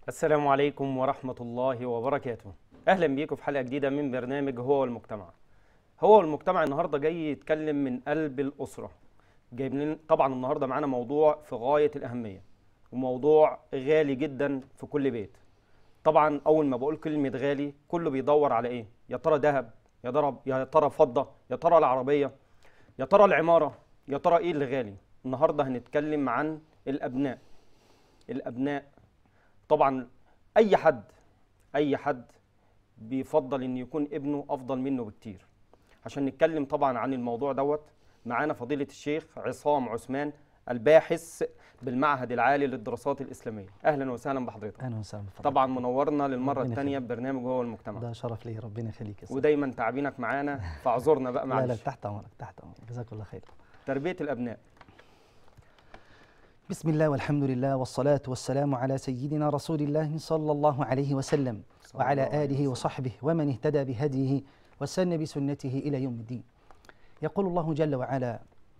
السلام عليكم ورحمة الله وبركاته أهلا بيكم في حلقة جديدة من برنامج هو والمجتمع هو والمجتمع النهاردة جاي يتكلم من قلب الأسرة جايب لنا طبعا النهاردة معانا موضوع في غاية الأهمية وموضوع غالي جدا في كل بيت طبعا أول ما بقول كلمة غالي كله بيدور على إيه يا ترى ذهب يا ترى يا ترى فضة يا ترى العربية يا ترى العمارة يا ترى إيه اللي غالي النهاردة هنتكلم عن الأبناء الأبناء طبعا اي حد اي حد بيفضل ان يكون ابنه افضل منه بكتير عشان نتكلم طبعا عن الموضوع دوت معانا فضيله الشيخ عصام عثمان الباحث بالمعهد العالي للدراسات الاسلاميه اهلا وسهلا بحضرتك اهلا وسهلا بفضلك. طبعا منورنا للمره ربنا الثانيه يخليك. ببرنامج هو المجتمع ده شرف لي ربنا يخليك يا سيدي. ودايما تعبينك معانا فاعذرنا بقى لا لا معلش تحت امرك تحت امرك جزاك الله خير تربيه الابناء بسم الله والحمد لله والصلاة والسلام على سيدنا رسول الله صلى الله عليه وسلم صلى الله وعلى عليه آله وسلم. وصحبه ومن اهتدى بهديه وسن بسنته إلى يوم الدين يقول الله جل وعلا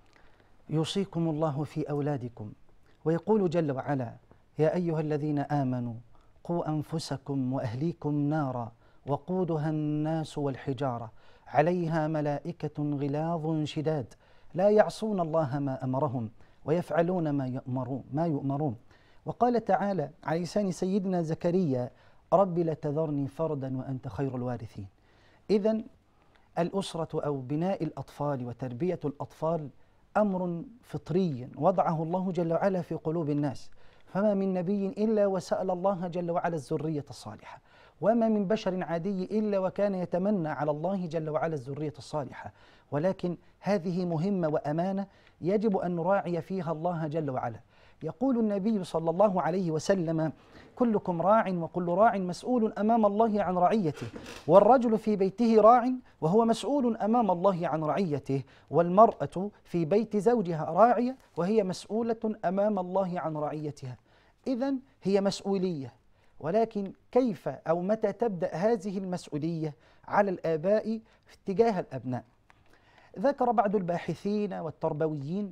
يوصيكم الله في أولادكم ويقول جل وعلا يا أيها الذين آمنوا قوا أنفسكم وأهليكم نارا وقودها الناس والحجارة عليها ملائكة غلاظ شداد لا يعصون الله ما أمرهم ويفعلون ما يؤمرون ما يؤمرون وقال تعالى على لسان سيدنا زكريا رب لا تذرني فردا وأنت خير الوارثين إذا الأسرة أو بناء الأطفال وتربية الأطفال أمر فطري وضعه الله جل وعلا في قلوب الناس فما من نبي إلا وسأل الله جل وعلا الذرية الصالحة وما من بشر عادي إلا وكان يتمنى على الله جل وعلا الذرية الصالحة ولكن هذه مهمة وأمانة يجب أن نراعي فيها الله جل وعلا يقول النبي صلى الله عليه وسلم كلكم راع وكل راع مسؤول امام الله عن رعيته والرجل في بيته راع وهو مسؤول امام الله عن رعيته والمراه في بيت زوجها راعيه وهي مسؤوله امام الله عن رعيتها اذا هي مسؤوليه ولكن كيف او متى تبدا هذه المسؤوليه على الاباء في اتجاه الابناء ذكر بعض الباحثين والتربويين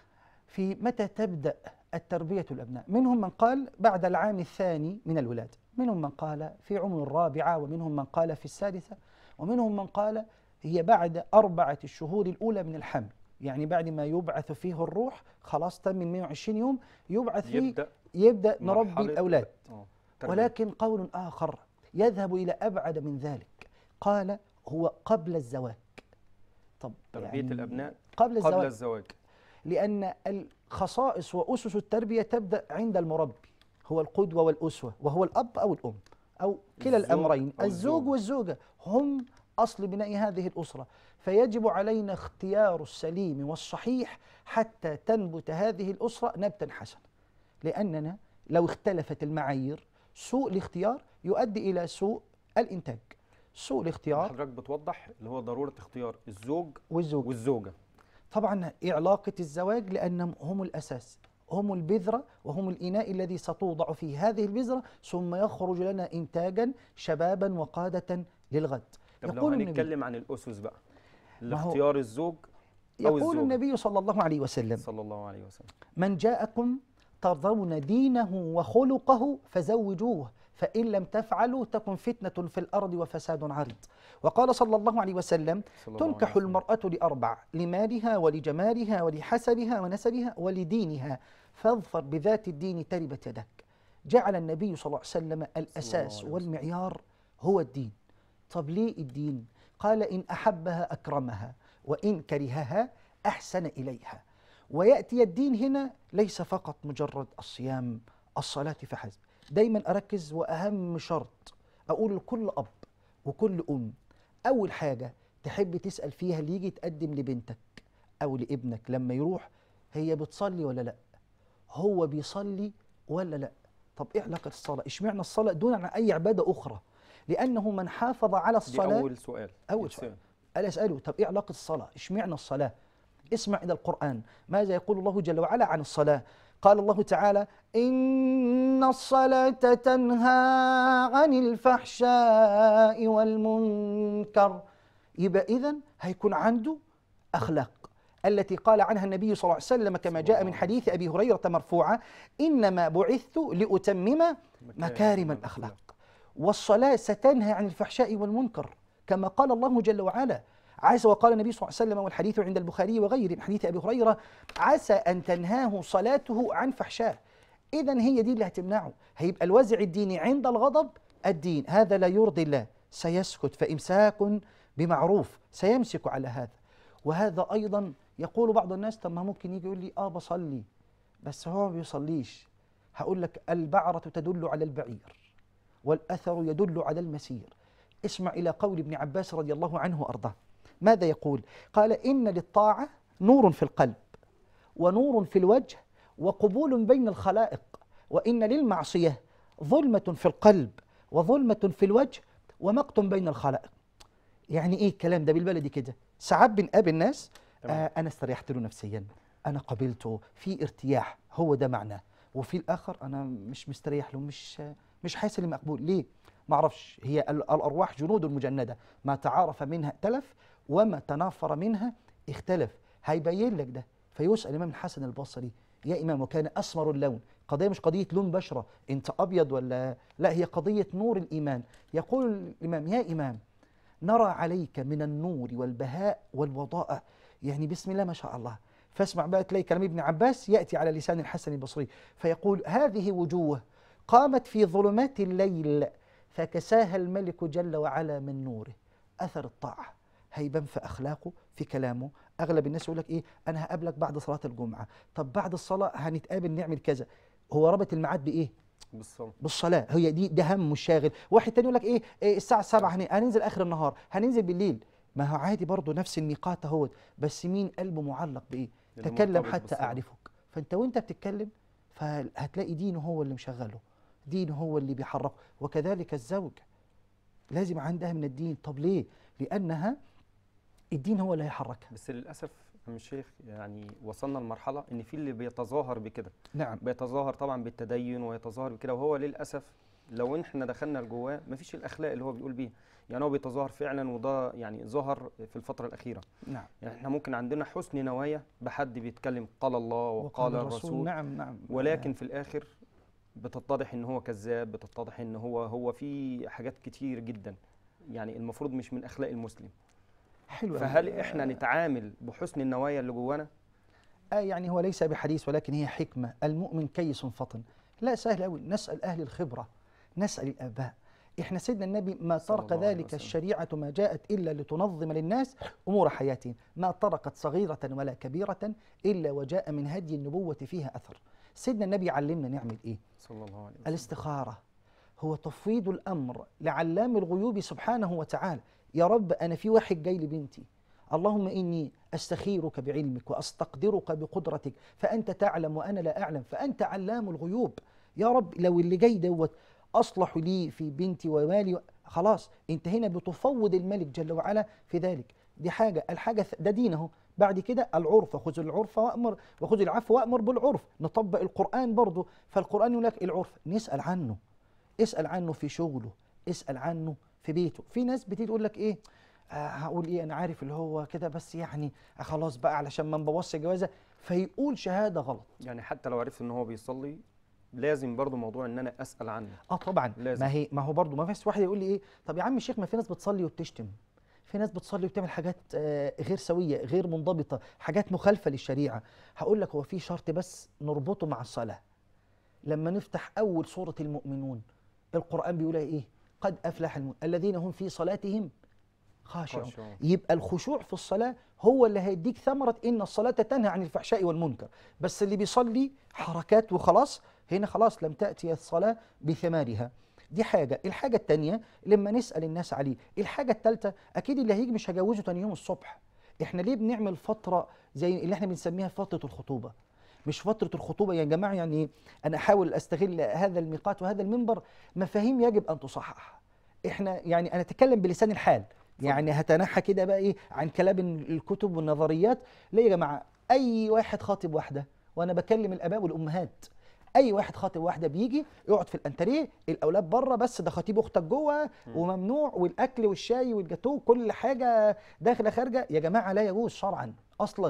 في متى تبدأ التربية الأبناء منهم من قال بعد العام الثاني من الولادة منهم من قال في عمر الرابعة ومنهم من قال في السادسة ومنهم من قال هي بعد أربعة الشهور الأولى من الحمل يعني بعد ما يبعث فيه الروح خلاص تم من 120 يوم يبعث فيه يبدا يبدأ نربي مرحلة الأولاد آه، تربية. ولكن قول آخر يذهب إلى أبعد من ذلك قال هو قبل الزواج طب تربيه يعني الابناء قبل الزواج قبل الزواج لأن الخصائص وأسس التربية تبدأ عند المربي هو القدوة والأسوة وهو الأب أو الأم أو كلا الزوج الأمرين أو الزوج الزوجة. والزوجة هم أصل بناء هذه الأسرة فيجب علينا اختيار السليم والصحيح حتى تنبت هذه الأسرة نبتا حسنا لأننا لو اختلفت المعايير سوء الاختيار يؤدي إلى سوء الإنتاج سوء الاختيار حضرتك بتوضح اللي هو ضروره اختيار الزوج والزوج والزوجه طبعا إيه علاقة الزواج لأنهم هم الأساس هم البذرة وهم الإناء الذي ستوضع فيه هذه البذرة ثم يخرج لنا إنتاجا شبابا وقادة للغد طب لو هنتكلم عن الاسس بقى ما هو- لاختيار الزوج او يقول الزوجة النبي صلى الله عليه وسلم صلى الله عليه وسلم من جاءكم ترضون دينه وخلقه فزوجوه فإن لم تفعلوا تكن فتنة في الأرض وفساد عريض وقال صلى الله عليه وسلم صلى الله عليه تنكح وسلم. المرأة لأربع لمالها ولجمالها ولحسبها ونسبها ولدينها فاظفر بذات الدين تربت يدك جعل النبي صلى الله عليه وسلم الأساس عليه وسلم. والمعيار هو الدين طب ليه الدين؟ قال إن أحبها أكرمها وإن كرهها أحسن إليها ويأتي الدين هنا ليس فقط مجرد الصيام الصلاة فحسب دايما أركز وأهم شرط أقول لكل أب وكل أم أول حاجة تحب تسأل فيها اللي يجي تقدم لبنتك أو لابنك لما يروح هي بتصلي ولا لأ هو بيصلي ولا لأ طب إيه علاقة الصلاة إشمعنى الصلاة دون عن أي عبادة أخرى لأنه من حافظ على دي الصلاة اول سؤال أول يتسأل. سؤال ألا أسأله طب إيه علاقة الصلاة؟ إشمعنى الصلاة؟ اسمع إلى القرآن ماذا يقول الله جل وعلا عن الصلاة قال الله تعالى إن الصلاة تنهى عن الفحشاء والمنكر يبقى إذن هيكون عنده أخلاق التي قال عنها النبي صلى الله عليه وسلم كما جاء من حديث أبي هريرة مرفوعة إنما بعثت لأتمم مكارم الأخلاق والصلاة ستنهى عن الفحشاء والمنكر كما قال الله جل وعلا عسى وقال النبي صلى الله عليه وسلم والحديث عند البخاري وغيره من حديث أبي هريرة عسى أن تنهاه صلاته عن فحشاء إذا هي دي اللي هتمنعه هيبقى الوازع الديني عند الغضب الدين هذا لا يرضي الله سيسكت فإمساك بمعروف سيمسك على هذا وهذا أيضا يقول بعض الناس طب ما ممكن يجي يقول لي آه بصلي بس هو ما بيصليش هقول لك البعرة تدل على البعير والأثر يدل على المسير اسمع إلى قول ابن عباس رضي الله عنه وأرضاه ماذا يقول قال إن للطاعة نور في القلب ونور في الوجه وقبول بين الخلائق وإن للمعصية ظلمة في القلب وظلمة في الوجه ومقت بين الخلائق يعني ايه الكلام ده بالبلدي كده ساعات بنقابل ناس تمام. آه انا استريحت له نفسيا انا قبلته في ارتياح هو ده معناه وفي الاخر انا مش مستريح له مش مش حاسس اني مقبول ليه ما اعرفش هي ال- الارواح جنود مجنده ما تعارف منها ائتلف وما تنافر منها اختلف هيبين لك ده فيسال الامام الحسن البصري يا امام وكان اسمر اللون قضيه مش قضيه لون بشره انت ابيض ولا لا هي قضيه نور الايمان يقول الامام يا امام نرى عليك من النور والبهاء والوضاءة يعني بسم الله ما شاء الله فاسمع بقى تلاقي كلام ابن عباس يأتي على لسان الحسن البصري فيقول هذه وجوه قامت في ظلمات الليل فكساها الملك جل وعلا من نوره أثر الطاعة هيبان في أخلاقه في كلامه أغلب الناس يقول لك إيه أنا هقابلك بعد صلاة الجمعة طب بعد الصلاة هنتقابل نعمل كذا هو ربط الميعاد بإيه بالصلاة بالصلاه هي دي ده هم الشاغل واحد تاني يقول لك ايه, إيه الساعه 7 هن- هننزل اخر النهار هننزل بالليل ما هو عادي برضه نفس الميقات اهوت بس مين قلبه معلق بايه اللي تكلم مرتبط حتى بالصلاة. اعرفك فانت وانت بتتكلم فهتلاقي دينه هو اللي مشغله دينه هو اللي بيحركه وكذلك الزوج لازم عندها من الدين طب ليه لانها الدين هو اللي هيحركها بس للاسف يا عم الشيخ يعني وصلنا لمرحله ان في اللي بيتظاهر بكده نعم بيتظاهر طبعا بالتدين ويتظاهر بكده وهو للاسف لو احنا دخلنا لجواه مفيش الاخلاق اللي هو بيقول بيها يعني هو بيتظاهر فعلا وده يعني ظهر في الفتره الاخيره نعم يعني احنا ممكن عندنا حسن نوايا بحد بيتكلم قال الله وقال الرسول نعم نعم ولكن في الاخر بتتضح ان هو كذاب بتتضح ان هو هو في حاجات كتير جدا يعني المفروض مش من اخلاق المسلم حلو أوي. فهل احنا نتعامل بحسن النوايا اللي جوانا آه يعني هو ليس بحديث ولكن هي حكمة المؤمن كيس فطن لا سهل أوي نسأل أهل الخبرة نسأل الآباء إحنا سيدنا النبي ما صلى طرق الله عليه ذلك وسلم. الشريعة ما جاءت إلا لتنظم للناس أمور حياتهم ما طرقت صغيرة ولا كبيرة إلا وجاء من هدي النبوة فيها أثر سيدنا النبي علمنا نعمل إيه صلى الله عليه وسلم الاستخارة هو تفويض الأمر لعلام الغيوب سبحانه وتعالى يا رب أنا في واحد جاي لبنتي اللهم إني أستخيرك بعلمك وأستقدرك بقدرتك فأنت تعلم وأنا لا أعلم فأنت علام الغيوب يا رب لو اللي جاي دوت أصلح لي في بنتي ومالي خلاص أنت هنا بتفوض الملك جل وعلا في ذلك دي حاجة الحاجة ث- ده دينه بعد كده العرف خذ العرف وأمر وخذ العفو وأمر بالعرف نطبق القرآن برضه فالقرآن يقول لك العرف نسأل عنه اسأل عنه في شغله اسأل عنه في بيته في ناس بتيجي تقول لك ايه آه هقول ايه انا عارف اللي هو كده بس يعني آه خلاص بقى علشان ما نبوظش الجوازه فيقول شهاده غلط يعني حتى لو عرفت ان هو بيصلي لازم برضو موضوع ان انا اسال عنه اه طبعا لازم. ما هي ما هو برضه ما فيش واحد يقول لي ايه طب يا عم الشيخ ما في ناس بتصلي وبتشتم في ناس بتصلي وبتعمل حاجات آه، غير سويه غير منضبطه حاجات مخالفه للشريعه هقول لك هو في شرط بس نربطه مع الصلاه لما نفتح اول سوره المؤمنون القران بيقول ايه قد افلح المؤمنون الذين هم في صلاتهم خاشعون خاشعون. يبقى الخشوع في الصلاه هو اللي هيديك ثمره ان الصلاه تنهى عن الفحشاء والمنكر بس اللي بيصلي حركات وخلاص هنا خلاص لم تاتي الصلاه بثمارها دي حاجة، الحاجة التانية لما نسأل الناس عليه، الحاجة التالتة أكيد اللي هيجي مش هجوزه تاني يوم الصبح. إحنا ليه بنعمل فترة زي اللي إحنا بنسميها فترة الخطوبة؟ مش فترة الخطوبة يا جماعة يعني أنا أحاول أستغل هذا الميقات وهذا المنبر مفاهيم يجب أن تصحح. إحنا يعني أنا أتكلم بلسان الحال، يعني هتنحى كده بقى إيه عن كلام الكتب والنظريات، ليه يا جماعة؟ أي واحد خاطب واحدة وأنا بكلم الآباء والأمهات اي واحد خاطب واحده بيجي يقعد في الانتريه الاولاد بره بس ده خطيب اختك جوه وممنوع والاكل والشاي والجاتوه كل حاجه داخله خارجه يا جماعه لا يجوز شرعا اصلا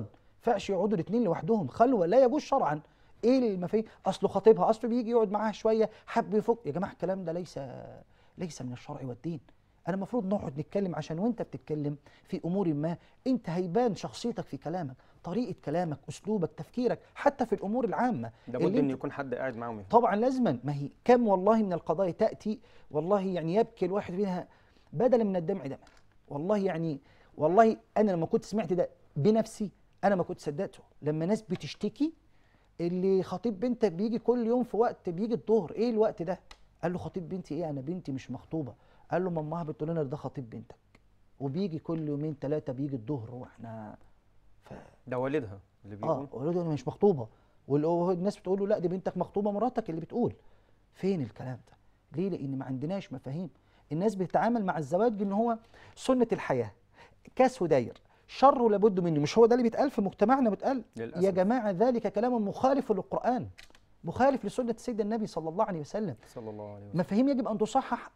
ينفعش يقعدوا الاثنين لوحدهم خلوه لا يجوز شرعا ايه المفاهيم اصله خطيبها اصله بيجي يقعد معاها شويه حب يفك يا جماعه الكلام ده ليس ليس من الشرع والدين انا المفروض نقعد نتكلم عشان وانت بتتكلم في امور ما انت هيبان شخصيتك في كلامك طريقه كلامك اسلوبك تفكيرك حتى في الامور العامه لابد اللي ان انت- يكون حد قاعد معاهم يفهم. طبعا لازما ما هي كم والله من القضايا تاتي والله يعني يبكي الواحد منها بدلا من الدمع دمع والله يعني والله انا لما كنت سمعت ده بنفسي انا ما كنت صدقته لما ناس بتشتكي اللي خطيب بنتك بيجي كل يوم في وقت بيجي الظهر ايه الوقت ده قال له خطيب بنتي ايه انا بنتي مش مخطوبه قال له مامها بتقول لنا ده خطيب بنتك وبيجي كل يومين ثلاثه بيجي الظهر واحنا ف... ده والدها اللي اه بيقول ولده انا مش مخطوبه والناس بتقول له لا دي بنتك مخطوبه مراتك اللي بتقول فين الكلام ده ليه لان ما عندناش مفاهيم الناس بتتعامل مع الزواج ان هو سنه الحياه كاس وداير شر لابد منه مش هو ده اللي بيتقال في مجتمعنا بيتقال للأسف. يا جماعه ذلك كلام مخالف للقران مخالف لسنه سيدنا النبي صلى الله عليه وسلم صلى الله عليه وسلم مفاهيم يجب ان تصحح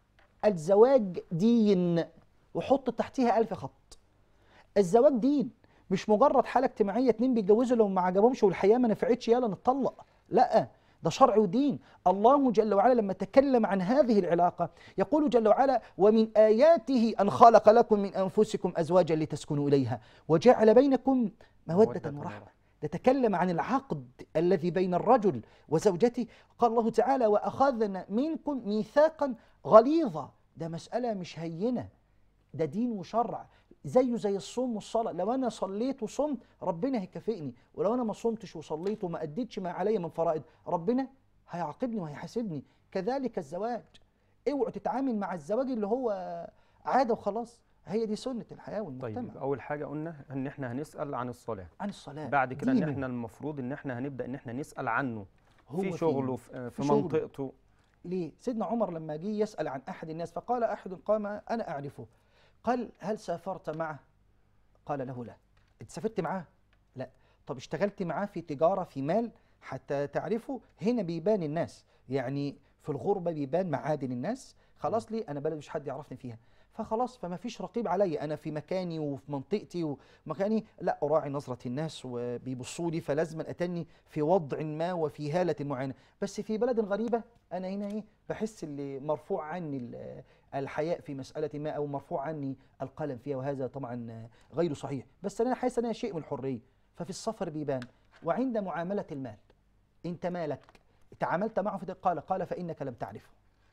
الزواج دين وحط تحتها ألف خط الزواج دين مش مجرد حاله اجتماعيه اتنين بيتجوزوا لو ما عجبهمش والحياه ما نفعتش يلا نتطلق لا ده شرع ودين الله جل وعلا لما تكلم عن هذه العلاقه يقول جل وعلا ومن اياته ان خلق لكم من انفسكم ازواجا لتسكنوا اليها وجعل بينكم موده مودة ورحمه ورحمة. نتكلم عن العقد الذي بين الرجل وزوجته قال الله تعالى واخذنا منكم ميثاقا غليظا ده مساله مش هينه ده دين وشرع زيه زي الصوم والصلاه لو انا صليت وصمت ربنا هيكافئني ولو انا ما صمتش وصليت وما اديتش ما عليا من فرائض ربنا هيعاقبني وهيحاسبني كذلك الزواج اوعوا تتعامل مع الزواج اللي هو عاده وخلاص هي دي سنه الحياه والمجتمع طيب اول حاجه قلنا ان احنا هنسال عن الصلاه عن الصلاه بعد كده ان دينه. احنا المفروض ان احنا هنبدا ان احنا نسال عنه هو في فين؟ شغله في, في في شغله. منطقته ليه؟ سيدنا عمر لما جه يسأل عن أحد الناس فقال أحد قام أنا أعرفه قال هل سافرت معه؟ قال له لا أنت سافرت معاه؟ لا طب اشتغلت معاه في تجارة في مال حتى تعرفه هنا بيبان الناس يعني في الغربة بيبان معادن الناس خلاص ليه أنا بلد مش حد يعرفني فيها فخلاص فما فيش رقيب علي أنا في مكاني وفي منطقتي ومكاني لا أراعي نظرة الناس وبيبصوا لي فلازم أتني في وضع ما وفي هالة معينة بس في بلد غريبة انا هنا ايه بحس اللي مرفوع عني ال- الحياء في مساله ما او مرفوع عني القلم فيها وهذا طبعا غير صحيح بس انا حاسس انها شيء من الحريه ففي السفر بيبان وعند معامله المال انت مالك تعاملت معه في قال قال فانك لم تعرفه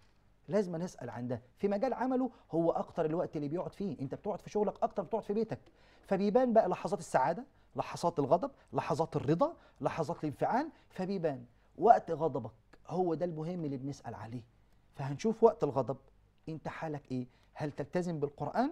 لازم نسال عن ده في مجال عمله هو اكتر الوقت اللي بيقعد فيه انت بتقعد في شغلك اكتر بتقعد في بيتك فبيبان بقى لحظات السعاده لحظات الغضب لحظات الرضا لحظات الانفعال فبيبان وقت غضبك هو ده المهم اللي بنسال عليه فهنشوف وقت الغضب انت حالك ايه هل تلتزم بالقران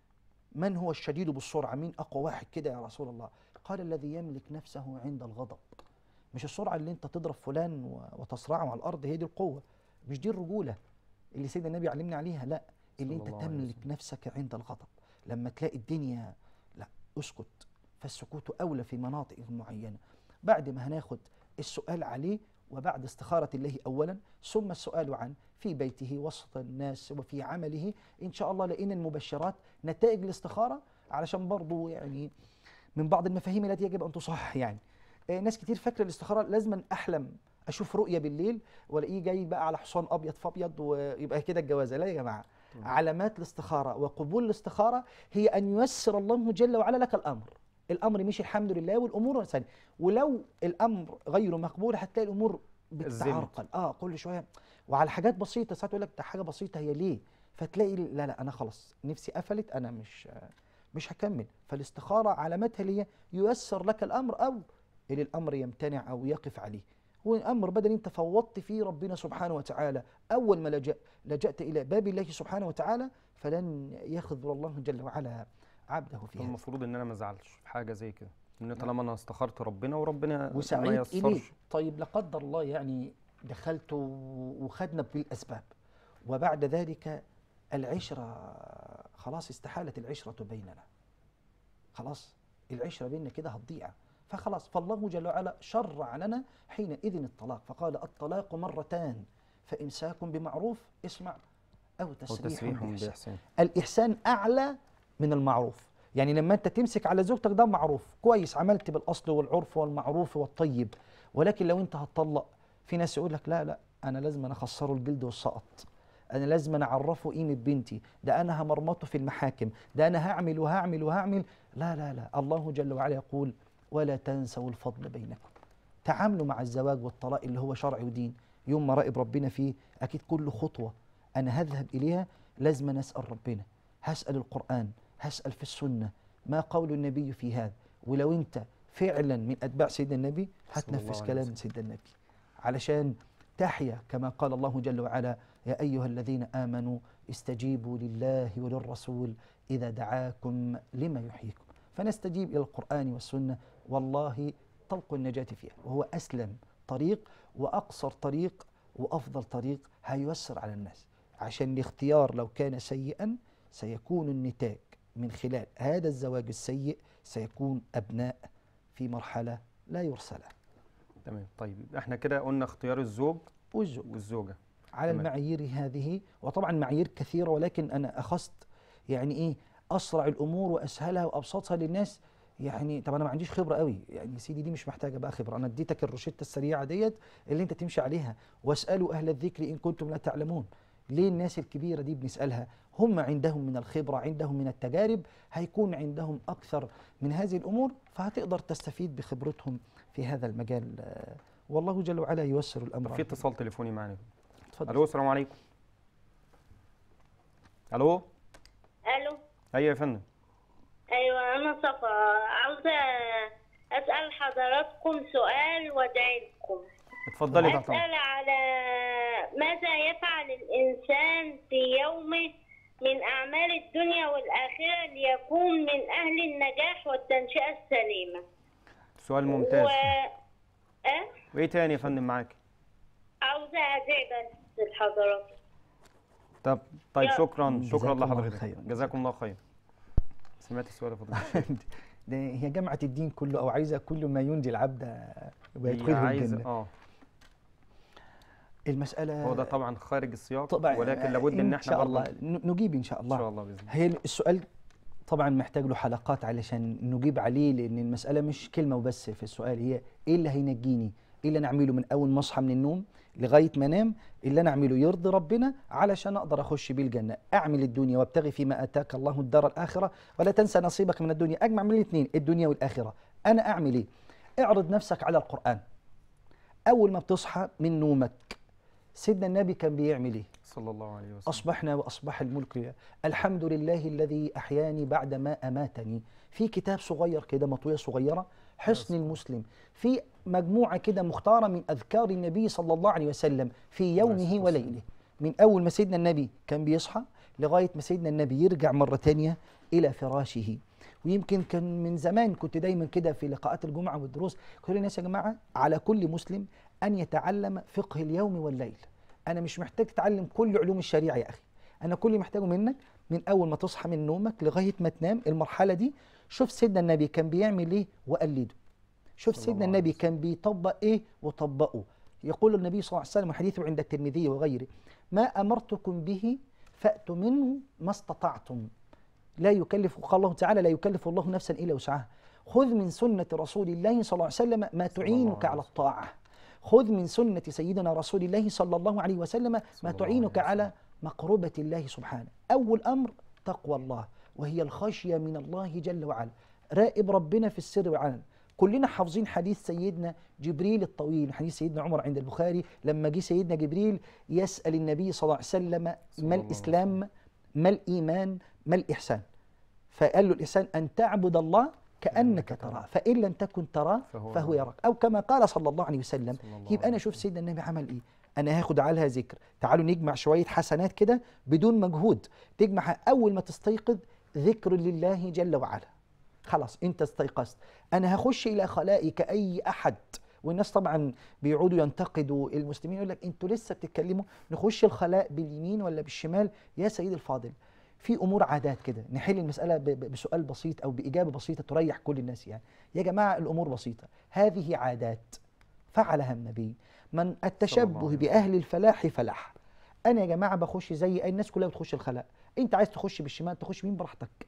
من هو الشديد بالسرعه مين اقوى واحد كده يا رسول الله قال الذي يملك نفسه عند الغضب مش السرعه اللي انت تضرب فلان و- وتصرعه على الارض هي دي القوه مش دي الرجوله اللي سيدنا النبي علمنا عليها لا اللي صلى انت الله عليه تملك نفسك عند الغضب لما تلاقي الدنيا لا اسكت فالسكوت اولى في مناطق معينه بعد ما هناخد السؤال عليه وبعد استخارة الله أولا ثم السؤال عن في بيته وسط الناس وفي عمله إن شاء الله لقينا المبشرات نتائج الاستخارة علشان برضو يعني من بعض المفاهيم التي يجب أن تصحح يعني آه، ناس كتير فاكرة الاستخارة لازم أحلم أشوف رؤية بالليل وألاقيه جاي بقى على حصان أبيض في أبيض ويبقى كده الجوازة لا يا جماعة علامات الاستخارة وقبول الاستخارة هي أن ييسر الله جل وعلا لك الأمر الأمر مشي الحمد لله والأمور ثانية ولو الأمر غير مقبول هتلاقي الأمور بتتعرقل اه كل شوية وعلى حاجات بسيطة ساعات يقول لك ده حاجة بسيطة هي ليه فتلاقي لا لا أنا خلاص نفسي قفلت أنا مش مش هكمل فالاستخارة علامتها اللي هي ييسر لك الأمر أو اللي الأمر يمتنع أو يقف عليه والأمر بدل أنت فوضت فيه ربنا سبحانه وتعالى أول ما لجأ لجأت إلى باب الله سبحانه وتعالى فلن يخذل الله جل وعلا عبده في هذا المفروض ان انا ما ازعلش في حاجه زي كده ان طالما انا استخرت ربنا وربنا ما وسعيد إليه يسرش طيب لا قدر الله يعني دخلت و- وخدنا بالأسباب وبعد ذلك العشرة خلاص استحالت العشرة بيننا خلاص العشرة بيننا كده هتضيع فخلاص فالله جل وعلا شرع لنا حينئذ الطلاق فقال الطلاق مرتان فإمساك بمعروف اسمع أو او تسريح, تسريح بإحسان باحسان الإحسان أعلى من المعروف يعني لما انت تمسك على زوجتك ده معروف كويس عملت بالاصل والعرف والمعروف والطيب ولكن لو انت هتطلق في ناس يقول لك لا لا انا لازم أنا اخسره الجلد والسقط انا لازم أنا اعرفه قيمه بنتي ده انا همرمطه في المحاكم ده انا هعمل وهعمل وهعمل لا لا لا الله جل وعلا يقول ولا تنسوا الفضل بينكم تعاملوا مع الزواج والطلاق اللي هو شرع ودين يوم ما راقب ربنا فيه اكيد كل خطوه انا هذهب اليها لازم أنا اسال ربنا هسال القران هسال في السنه ما قول النبي في هذا ولو انت فعلا من اتباع سيدنا النبي صلى الله هتنفذ عليه كلام وسلم. سيدنا النبي علشان تحيا كما قال الله جل وعلا يا ايها الذين امنوا استجيبوا لله وللرسول اذا دعاكم لما يحييكم فنستجيب الى القران والسنه والله طوق النجاه فيها وهو اسلم طريق واقصر طريق وافضل طريق هييسر على الناس عشان الاختيار لو كان سيئا سيكون النتاج من خلال هذا الزواج السيء سيكون ابناء في مرحله لا يرسى له تمام طيب احنا كده قلنا اختيار الزوج والزوج والزوجه على تمام. المعايير هذه وطبعا معايير كثيرة ولكن أنا أخذت يعني إيه أسرع الأمور وأسهلها وأبسطها للناس يعني طب أنا ما عنديش خبرة قوي يعني سيدي دي مش محتاجة بقى خبرة أنا اديتك الروشتة السريعة ديت اللي أنت تمشي عليها واسألوا أهل الذكر إن كنتم لا تعلمون ليه الناس الكبيرة دي بنسألها هم عندهم من الخبرة عندهم من التجارب هيكون عندهم أكثر من هذه الأمور فهتقدر تستفيد بخبرتهم في هذا المجال آه، والله جل وعلا ييسر الأمر في عليكم. اتصال تليفوني معانا اتفضل الو السلام عليكم الو الو ايوه يا فندم ايوه انا صفا عاوزه اسال حضراتكم سؤال وادعي لكم اتفضلي تحت أمرك. اسال على ماذا يفعل الانسان في يومه من اعمال الدنيا والاخره ليكون من اهل النجاح والتنشئه السليمه سؤال ممتاز و أه؟ وايه تاني يا فندم معاك عاوزه ادعي بس لحضراتكم طب طيب يا- شكرا شكرا جزاكم الله لحضرتك خيرا. جزاكم الله خير سمعت السؤال يا فضيله الشيخ ده هي جامعة الدين كله أو عايزة كل ما ينجي العبد هي ويدخله عايزة- الجنة اه المسألة هو ده طبعا خارج السياق طبعا ولكن لابد ان احنا شاء برضه الله ن- نجيب إن شاء ان الله شاء الله باذن الله هي السؤال طبعا محتاج له حلقات علشان نجيب عليه لأن المسألة مش كلمة وبس في السؤال هي إيه اللي هينجيني؟ إيه اللي أنا أعمله من أول ما أصحى من النوم لغاية ما أنام اللي أنا أعمله يرضي ربنا علشان أقدر أخش بيه الجنة أعمل الدنيا وابتغي فيما آتاك الله الدار الآخرة ولا تنسى نصيبك من الدنيا أجمع من الاثنين الدنيا والآخرة أنا أعمل إيه؟ اعرض نفسك على القرآن أول ما بتصحى من نومك سيدنا النبي كان بيعمل إيه؟ صلى الله عليه وسلم أصبحنا وأصبح الملك لله الحمد لله الذي أحياني بعدما أماتني في كتاب صغير كده مطوية صغيرة حصن المسلم في مجموعة كده مختارة من أذكار النبي صلى الله عليه وسلم في يومه وليله من أول ما سيدنا النبي كان بيصحى لغاية ما سيدنا النبي يرجع مرة تانية إلى فراشه ويمكن كان من زمان كنت دايما كده في لقاءات الجمعة والدروس كل الناس يا جماعة على كل مسلم أن يتعلم فقه اليوم والليل أنا مش محتاج تتعلم كل علوم الشريعة يا أخي أنا كل اللي محتاجه منك من أول ما تصحى من نومك لغاية ما تنام المرحلة دي شوف سيدنا النبي كان بيعمل إيه وقلده شوف صلى سيدنا الله عليه النبي كان بيطبق إيه وطبقه يقول النبي صلى الله عليه وسلم حديثه عند الترمذي وغيره ما أمرتكم به فأتوا منه ما استطعتم لا يكلف قال الله تعالى لا يكلف الله نفسا الا وسعها خذ من سنه رسول الله صلى الله عليه وسلم ما تعينك عليه على وسلم. الطاعه خذ من سنه سيدنا رسول الله صلى الله عليه وسلم ما صلى الله تعينك عليه على مقربه الله سبحانه اول امر تقوى الله وهي الخشيه من الله جل وعلا راقب ربنا في السر والعلن كلنا حافظين حديث سيدنا جبريل الطويل حديث سيدنا عمر عند البخاري لما جه سيدنا جبريل يسأل النبي صلى الله عليه وسلم صلى ما الله عليه الإسلام ما الإيمان ما الإحسان فقال له الإحسان أن تعبد الله كأنك كأنك تراه فإن لم تكن تراه فهو فهو يراك. يراك أو كما قال صلى الله عليه وسلم صلى الله يبقى أنا عليه أشوف سيدنا النبي عمل إيه أنا هاخد عليها ذكر تعالوا نجمع شوية حسنات كده بدون مجهود تجمع أول ما تستيقظ ذكر لله جل وعلا خلاص انت استيقظت انا هخش الى خلائي كاي احد والناس طبعا بيقعدوا ينتقدوا المسلمين يقول لك انتوا لسه بتتكلموا نخش الخلاء باليمين ولا بالشمال يا سيدي الفاضل في امور عادات كده نحل المساله ب- ب- بسؤال بسيط او باجابه بسيطه تريح كل الناس يعني يا جماعه الامور بسيطه هذه عادات فعلها النبي من التشبه عليه باهل الفلاح فلاح انا يا جماعه بخش زي اي الناس كلها بتخش الخلاء انت عايز تخش بالشمال تخش مين براحتك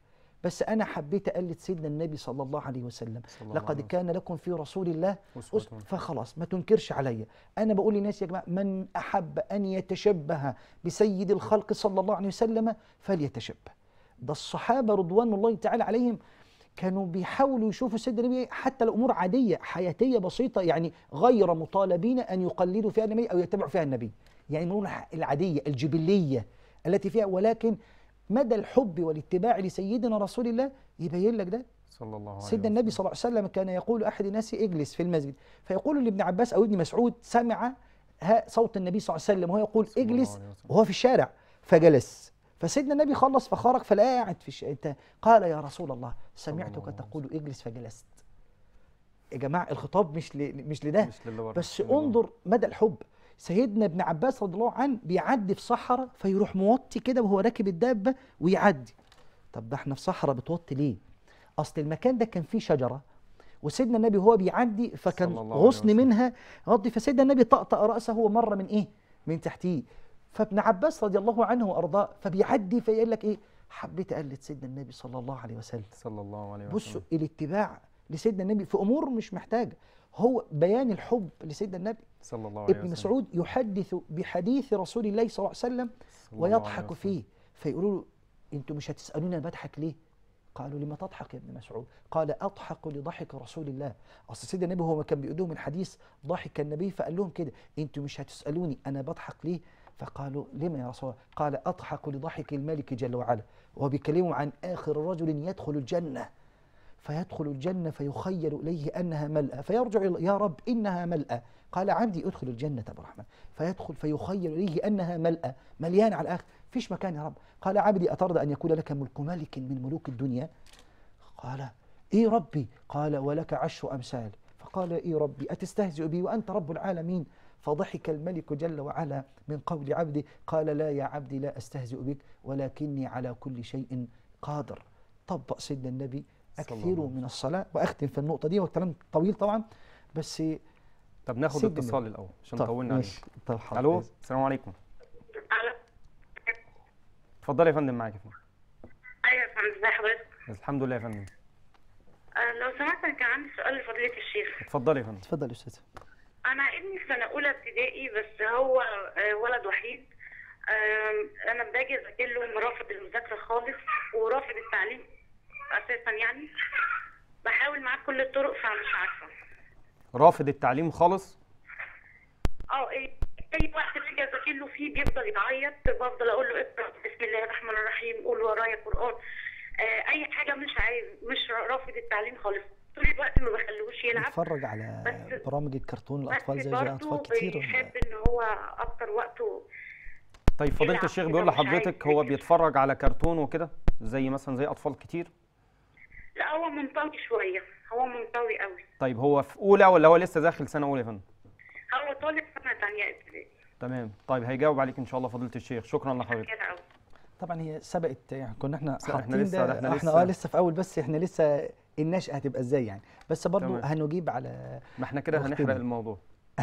بس انا حبيت اقلد سيدنا النبي صلى الله عليه وسلم صلى الله لقد عليه كان لكم في رسول الله أسوة أس- فخلاص ما تنكرش عليا انا بقول للناس يا جماعه من احب ان يتشبه بسيد الخلق صلى الله عليه وسلم فليتشبه ده الصحابه رضوان الله تعالى عليهم كانوا بيحاولوا يشوفوا سيدنا النبي حتى الامور عاديه حياتيه بسيطه يعني غير مطالبين ان يقلدوا فيها النبي او يتبعوا فيها النبي يعني الامور العاديه الجبليه التي فيها ولكن مدى الحب والاتباع لسيدنا رسول الله يبين لك ده صلى الله عليه سيدنا النبي صلى الله عليه وسلم كان يقول احد الناس اجلس في المسجد فيقول لابن عباس او ابن مسعود سمع ها صوت النبي صلى الله عليه وسلم وهو يقول صلى الله اجلس عليه وسلم. وهو في الشارع فجلس فسيدنا النبي خلص فخرج فلقاه قاعد في الش... انت قال يا رسول الله سمعتك الله عليه تقول اجلس فجلست يا جماعه الخطاب مش ل... مش لده مش للي ورا. بس للي ورا. انظر مدى الحب سيدنا ابن عباس رضي الله عنه بيعدي في صحراء فيروح موطي كده وهو راكب الدابه ويعدي طب ده احنا في صحراء بتوطي ليه اصل المكان ده كان فيه شجره وسيدنا النبي وهو بيعدي فكان صلى الله عليه غصن وسلم. منها غضي فسيدنا النبي طأطأ رأسه ومر من ايه من تحتيه فابن عباس رضي الله عنه وارضاه فبيعدي فيقول لك ايه حبيت اقلد سيدنا النبي صلى الله عليه وسلم صلى الله عليه بصوا وسلم الاتباع لسيدنا النبي في امور مش محتاجه هو بيان الحب لسيدنا النبي صلى الله عليه ابن وسلم مسعود يحدث بحديث رسول الله صلى الله عليه وسلم صلى الله عليه ويضحك وسلم. فيه فيقولوا له انتوا مش هتسالوني انا بضحك ليه قالوا لما تضحك يا ابن مسعود قال اضحك لضحك رسول الله اصل سيدنا النبي هو ما كان بيقول لهم الحديث ضحك النبي فقال لهم كده انتوا مش هتسالوني انا بضحك ليه فقالوا لما يا رسول الله قال اضحك لضحك الملك جل وعلا وهو بيكلمهم عن اخر رجل يدخل الجنه فيدخل الجنة فيخيل إليه أنها ملأى فيرجع إلى يا رب إنها ملأى قال عبدي ادخل الجنة أبو الرحمن فيدخل فيخيل إليه أنها ملأى مليان على الآخر فيش مكان يا رب قال عبدي أترضى أن يكون لك ملك ملك من ملوك الدنيا قال إيه ربي قال ولك عشر أمثال فقال إيه ربي أتستهزئ بي وأنت رب العالمين فضحك الملك جل وعلا من قول عبده قال لا يا عبدي لا أستهزئ بك ولكني على كل شيء قادر طبق سيدنا النبي صلى الله أكثروا عليه من الصلاة وأختم في النقطة دي والكلام طويل طبعا بس طب ناخد سيدنا اتصال النبي. الاول عشان طب طولنا عليه ماشي طب حاضر. الو السلام عليكم اتفضلي يا فندم معاك يا فندم ايوه يا فندم ازي حضرتك الحمد لله يا فندم آه، لو سمحت انا كان عندي سؤال لفضيلة الشيخ اتفضلي يا فندم اتفضل يا أستاذ انا ابني في سنه اولى ابتدائي بس هو آه، ولد وحيد آم، انا باجي اذاكر له رافض المذاكره خالص ورافض التعليم اساسا يعني بحاول معاه بكل الطرق فمش عارفه رافض التعليم خالص اه ايه اي وقت باجي اذاكر له فيه بيفضل يعيط بفضل اقول له اقرا بسم الله الرحمن الرحيم قول ورايا قران آه اي حاجه مش عايز مش رافض التعليم خالص طول الوقت ما بخلوش يلعب بتفرج على بس- برامج الكرتون الأطفال بس زي زي برضه أطفال كتير بيحب ولا- ان هو اكتر وقته طيب فضيلة يلعب الشيخ كده بيقول مش عايز لحضرتك هو يذاكر. بيتفرج على كرتون وكده زي مثلا زي اطفال كتير لا هو منطوي شويه هو منطوي قوي طيب هو في اولى ولا هو لسه داخل سنه اولى يا فندم هو طالب سنه تانية ابتدائي تمام طيب هيجاوب عليك ان شاء الله فضيله الشيخ شكرا لحضرتك كده قوي طبعا هي سبقت يعني كنا احنا احنا حاطين لسه- ده احنا احنا لسه- اه لسه في اول بس احنا لسه النشأة هتبقى ازاي يعني بس برضو تمام. هنجيب على ما احنا كده أختنا. هنحرق الموضوع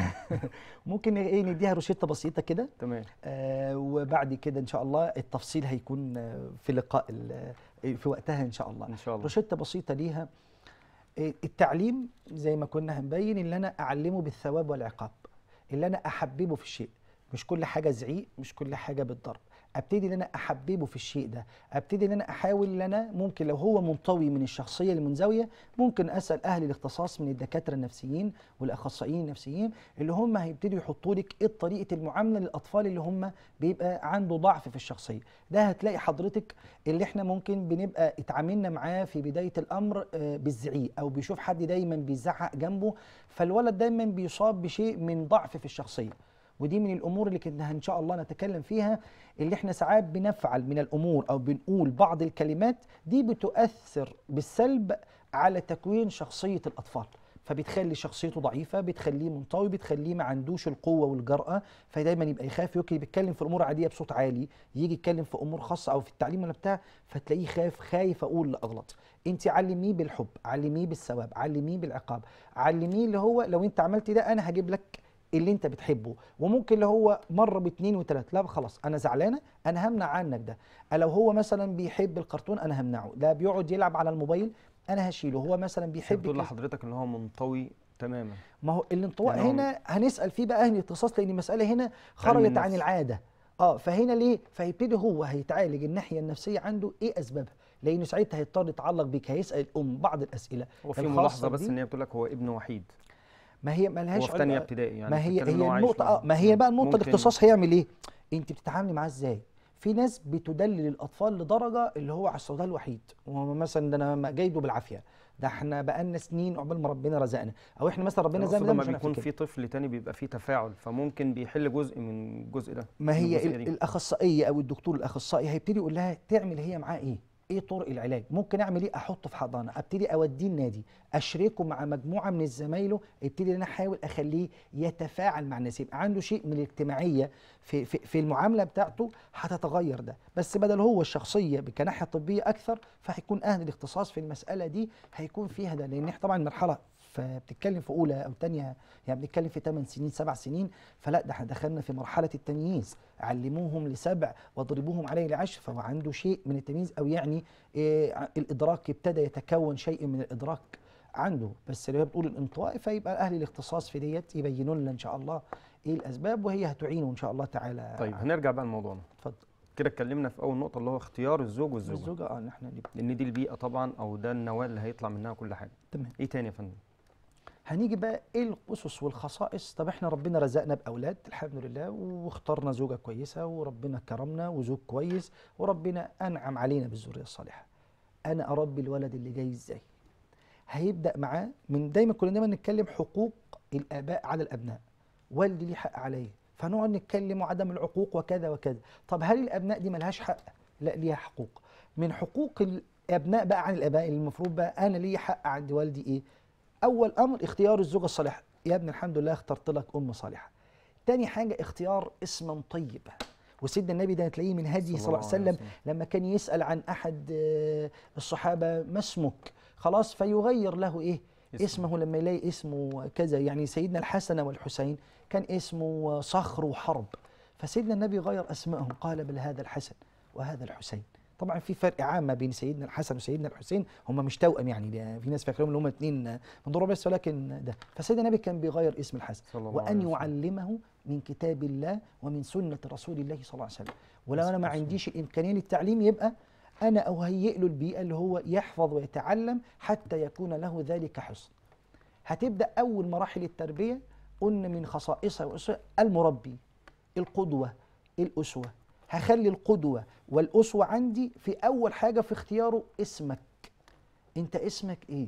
ممكن ايه نديها روشتة بسيطة كده تمام آه وبعد كده ان شاء الله التفصيل هيكون آه، في لقاء ال- في وقتها ان شاء الله ان شاء الله روشتة بسيطة ليها آه، التعليم زي ما كنا هنبين اللي انا اعلمه بالثواب والعقاب اللي انا احببه في الشيء مش كل حاجه زعيق مش كل حاجه بالضرب ابتدي ان انا احببه في الشيء ده ابتدي ان انا احاول ان انا ممكن لو هو منطوي من الشخصيه المنزويه ممكن اسال اهل الاختصاص من الدكاتره النفسيين والاخصائيين النفسيين اللي هم هيبتدوا يحطوا لك ايه طريقه المعامله للاطفال اللي هم بيبقى عنده ضعف في الشخصيه ده هتلاقي حضرتك اللي احنا ممكن بنبقى اتعاملنا معاه في بدايه الامر آه، بالزعيق او بيشوف حد دايما بيزعق جنبه فالولد دايما بيصاب بشيء من ضعف في الشخصيه ودي من الامور اللي كنا ان شاء الله نتكلم فيها اللي احنا ساعات بنفعل من الامور او بنقول بعض الكلمات دي بتؤثر بالسلب على تكوين شخصيه الاطفال فبتخلي شخصيته ضعيفه بتخليه منطوي بتخليه ما عندوش القوه والجراه فدايما يبقى يخاف يمكن بيتكلم في امور عاديه بصوت عالي يجي يتكلم في امور خاصه او في التعليم ولا بتاع فتلاقيه خايف خايف اقول لا اغلط انت علميه بالحب علميه بالثواب علميه بالعقاب علميه اللي هو لو انت عملت ده انا هجيب لك اللي انت بتحبه وممكن لو هو مره باتنين وتلاته لا خلاص انا زعلانه انا همنع عنك ده لو هو مثلا بيحب الكرتون انا همنعه ده بيقعد يلعب على الموبايل انا هشيله هو مثلا بيحب بتقول كذا. لحضرتك ان هو منطوي تماما ما هو الانطواء يعني هو- هنا هنسال فيه بقى اهل الاختصاص لان المساله هنا خرجت عن النفس. العاده اه فهنا ليه فهيبتدي هو هيتعالج الناحيه النفسيه عنده ايه اسبابها لانه ساعتها هيضطر يتعلق بيك هيسال الام بعض الاسئله هو في الخاصة ملاحظه بس بدي. ان هي بتقول لك هو ابن وحيد ما هي ملهاش هو في علاقة- ثانيه ابتدائي يعني ما هي بتتكلم إن هي هو عايش النقطة مع- اه ما هي بقى النقطة ممكن- الاختصاص هيعمل ايه؟ انت بتتعاملي معاه ازاي؟ في ناس بتدلل الاطفال لدرجة اللي هو على السوداء الوحيد وهو مثلا ده انا جايده بالعافية ده احنا بقالنا سنين عقبال ما ربنا رزقنا او احنا مثلا ربنا أقصد رزقنا ده لما مش هنعرف بيكون كده. في طفل تاني بيبقى فيه تفاعل فممكن بيحل جزء من الجزء ده ما من هي الجزئية ال- دي. الاخصائيه او الدكتور الاخصائي هيبتدي يقول لها تعمل هي معاه ايه ايه طرق العلاج ممكن اعمل ايه احطه في حضانه ابتدي اوديه النادي اشركه مع مجموعه من زمايله ابتدي ان انا احاول اخليه يتفاعل مع الناس يبقى عنده شيء من الاجتماعيه في في, في المعامله بتاعته هتتغير ده بس بدل هو الشخصيه كناحيه طبيه اكثر فهيكون اهل الاختصاص في المساله دي هيكون فيها ده لان احنا طبعا مرحله فبتتكلم في اولى او ثانيه يعني بنتكلم في 8 سنين 7 سنين فلا ده احنا دخلنا في مرحله التمييز علموهم لسبع واضربوهم عليه لعشر فهو عنده شيء من التمييز او يعني إيه ع- الادراك ابتدى يتكون شيء من الادراك عنده بس اللي هي بتقول الانطواء فيبقى اهل الاختصاص في ديت يبينوا لنا ان شاء الله ايه الاسباب وهي هتعينه ان شاء الله تعالى طيب هنرجع بقى لموضوعنا اتفضل كده اتكلمنا في اول نقطه اللي هو اختيار الزوج والزوجه الزوجه اه احنا اللي لان دي البيئه طبعا او ده النواه اللي هيطلع منها كل حاجه تمام ايه تاني يا فندم هنيجي بقى ايه الاسس والخصائص طب احنا ربنا رزقنا باولاد الحمد لله واخترنا زوجه كويسه وربنا كرمنا وزوج كويس وربنا انعم علينا بالذريه الصالحه انا اربي الولد اللي جاي ازاي هيبدا معاه من دايما كنا دايما نتكلم حقوق الاباء على الابناء والدي ليه حق عليا فنقعد نتكلم وعدم العقوق وكذا وكذا طب هل الابناء دي ملهاش حق لا ليها حقوق من حقوق الابناء بقى عن الاباء المفروض بقى انا ليا حق عند والدي ايه اول امر اختيار الزوجه الصالحه يا ابني الحمد لله اخترت لك ام صالحه تاني حاجه اختيار اسم طيب وسيدنا النبي ده تلاقيه من هدي صلى الله عليه وسلم لما كان يسال عن احد آه، الصحابه ما اسمك خلاص فيغير له ايه اسمه. اسمه لما يلاقي اسمه كذا يعني سيدنا الحسن والحسين كان اسمه صخر وحرب فسيدنا النبي غير اسمائهم قال بل هذا الحسن وهذا الحسين طبعا في فرق عام ما بين سيدنا الحسن وسيدنا الحسين هم مش توأم يعني ده في ناس فاكرهم ان هم اثنين من ضرب بس ولكن ده فسيدنا النبي كان بيغير اسم الحسن صلى الله وان عليه وسلم. يعلمه من كتاب الله ومن سنه رسول الله صلى الله عليه وسلم ولو بس انا ما بس. عنديش الامكانيه للتعليم يبقى انا اهيئ له البيئه اللي هو يحفظ ويتعلم حتى يكون له ذلك حسن هتبدا اول مراحل التربيه قلنا من خصائصها وأسرها المربي القدوه الاسوه هخلي القدوه والاسوه عندي في اول حاجه في اختياره اسمك انت اسمك ايه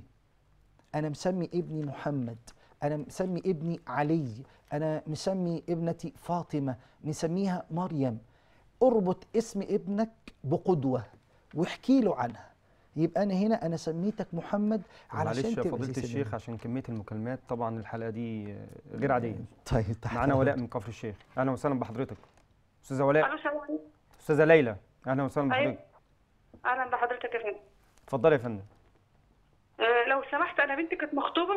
انا مسمي ابني محمد انا مسمي ابني علي انا مسمي ابنتي فاطمه مسميها مريم اربط اسم ابنك بقدوه واحكي له عنها يبقى انا هنا انا سميتك محمد علشان معلش يا تبقى فضيله زي سيدنا الشيخ عشان كميه المكالمات طبعا الحلقه دي آه، غير عاديه طيب تحت معانا أمرك. ولاء من كفر الشيخ اهلا وسهلا بحضرتك استاذه ولاء الو السلام عليكم استاذه ليلى اهلا وسهلا أيوة. بحضرتك اهلا بحضرتك يا فندم اتفضلي يا فندم أه لو سمحت انا بنتي كانت مخطوبه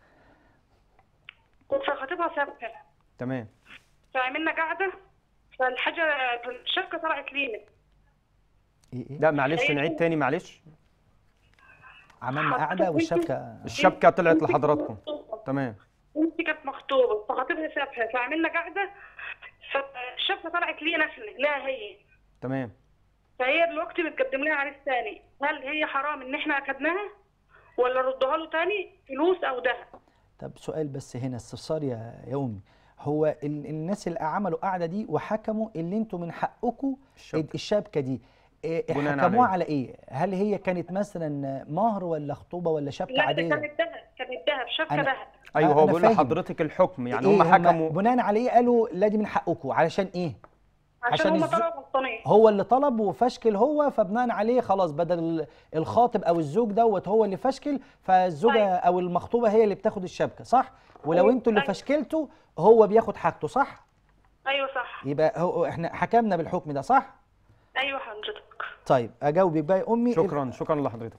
كنت خطيبها سابقه تمام فعملنا قعده فالحاجه الشبكه طلعت لينا ايه ايه لا معلش أيوة. نعيد تاني معلش عملنا حطيت قعده بنتي- والشبكه الشبكه طلعت بنتي كانت لحضراتكم مخطوبة. تمام بنتي كانت مخطوبه فخطيبها سابها فعملنا قعده فالشبكه طلعت لينا احنا لا هي تمام فهي دلوقتي بتقدم لها عريس تاني هل هي حرام ان احنا اخدناها ولا ردها له تاني فلوس او ذهب طب سؤال بس هنا استفسار يا يا امي هو ال- الناس اللي عملوا قاعده دي وحكموا اللي انتوا من حقكم الشبكة. الشبكه دي إيه بناء حكموها على على ايه؟ هل هي كانت مثلا مهر ولا خطوبه ولا شبكه لا ده عاديه؟ كانت ذهب كانت ذهب شبكه أنا- ذهب ايوه أنا هو بيقول فاهم. لحضرتك الحكم يعني إيه هم حكموا بناء على ايه قالوا لا دي من حقكم علشان ايه؟ عشان, عشان هم الز- طلعوا غلطانين هو اللي طلب وفشكل هو فبناء عليه خلاص بدل ال- الخاطب او الزوج دوت هو اللي فشكل فالزوجه أيوة. او المخطوبه هي اللي بتاخد الشبكه صح؟ ولو أيوة. انتوا اللي أيوة. فشكلتوا هو بياخد حاجته صح؟ ايوه صح يبقى هو احنا حكمنا بالحكم ده صح؟ ايوه حضرتك طيب اجاوبك بقى يا امي شكرا شكرا لحضرتك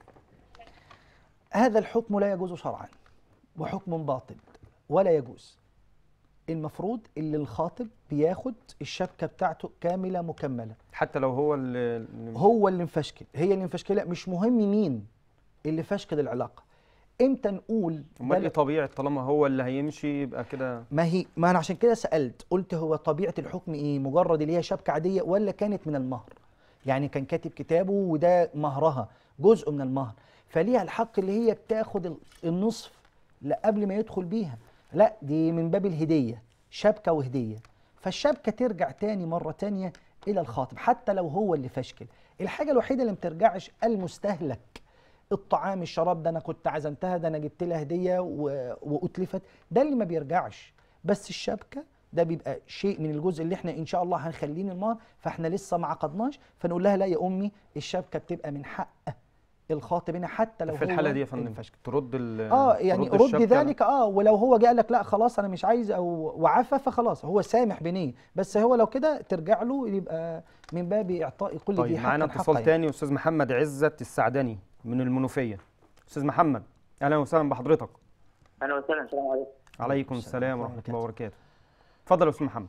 هذا الحكم لا يجوز شرعا وحكم باطل ولا يجوز المفروض اللي الخاطب بياخد الشبكه بتاعته كامله مكمله حتى لو هو اللي اللي- هو اللي مفشكل هي اللي مفشكله مش مهم مين اللي فشكل العلاقه امتى نقول امال ده ايه طبيعي طالما هو اللي هيمشي يبقى كده ما هي ما انا عشان كده سالت قلت هو طبيعه الحكم ايه مجرد اللي هي شبكه عاديه ولا كانت من المهر يعني كان كاتب كتابه وده مهرها جزء من المهر فليها الحق اللي هي بتاخد ال- النصف لا قبل ما يدخل بيها لا دي من باب الهديه شبكه وهديه فالشبكه ترجع تاني مره تانيه الى الخاطب حتى لو هو اللي فشكل الحاجه الوحيده اللي ما بترجعش المستهلك الطعام الشراب ده انا كنت عزمتها ده انا جبت لها هديه و... واتلفت ده اللي ما بيرجعش بس الشبكه ده بيبقى شيء من الجزء اللي احنا ان شاء الله هنخليه من المهر فاحنا لسه ما عقدناش فنقول لها لا يا امي الشبكه بتبقى من حق الخاطب هنا حتى لو في الحاله هو دي يا فندم الفشكل. ترد ال اه يعني ترد رد الشبكة؟ ذلك اه ولو هو جه قال لك لا خلاص انا مش عايز او وعفى فخلاص هو سامح بنيه بس هو لو كده ترجع له يبقى من باب اعطاء كل ذي طيب حق معانا حقه اتصال يعني. تاني استاذ محمد عزت السعدني من المنوفيه استاذ محمد اهلا وسهلا بحضرتك اهلا وسهلا السلام عليكم عليكم السلام السلام ورحمة ورحمه الله وبركاته اتفضل يا استاذ محمد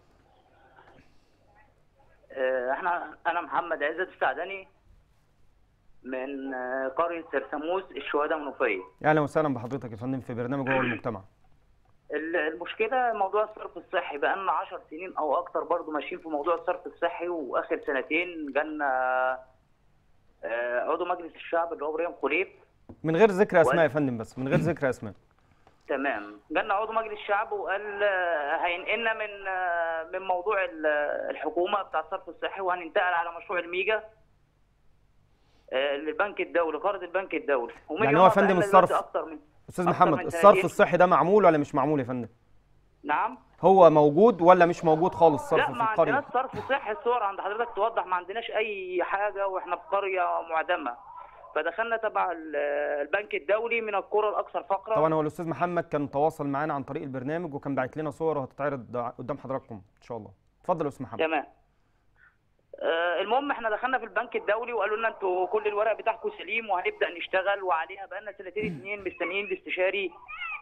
آه، احنا انا محمد عزت السعدني من آه، قريه سرسموس الشهداء منوفيه اهلا وسهلا بحضرتك يا فندم في برنامج هو المجتمع ال- المشكله موضوع الصرف الصحي بقى لنا 10 سنين او اكتر برضو ماشيين في موضوع الصرف الصحي واخر سنتين جالنا آه، عضو مجلس الشعب اللي هو ابراهيم خليف من غير ذكر اسماء وال- يا فندم بس من غير ذكر اسماء تمام جالنا عضو مجلس الشعب وقال آه، هينقلنا من آه، من موضوع ال- الحكومه بتاع الصرف الصحي وهننتقل على مشروع الميجا آه، للبنك الدولي قرض البنك الدولي ومن يعني يومها هو يا فندم بقالنا الصرف- دلوقتي اكتر من استاذ أكتر محمد من الصرف سنتين. الصحي ده معمول ولا مش معمول يا فندم نعم هو موجود ولا مش موجود خالص لا صرف في ما القريه عندناش صرف صحي الصور عند حضرتك توضح ما عندناش اي حاجه واحنا في قريه معدمه فدخلنا تبع ال- البنك الدولي من القرى الاكثر فقرا طبعا هو الاستاذ محمد كان تواصل معانا عن طريق البرنامج وكان باعت لنا صور وهتتعرض قدام حضراتكم ان شاء الله اتفضل يا استاذ محمد تمام آه، المهم احنا دخلنا في البنك الدولي وقالوا لنا انتوا كل الورق بتاعكم سليم وهنبدا نشتغل وعليها بقالنا سنتين اتنين مستنيين الاستشاري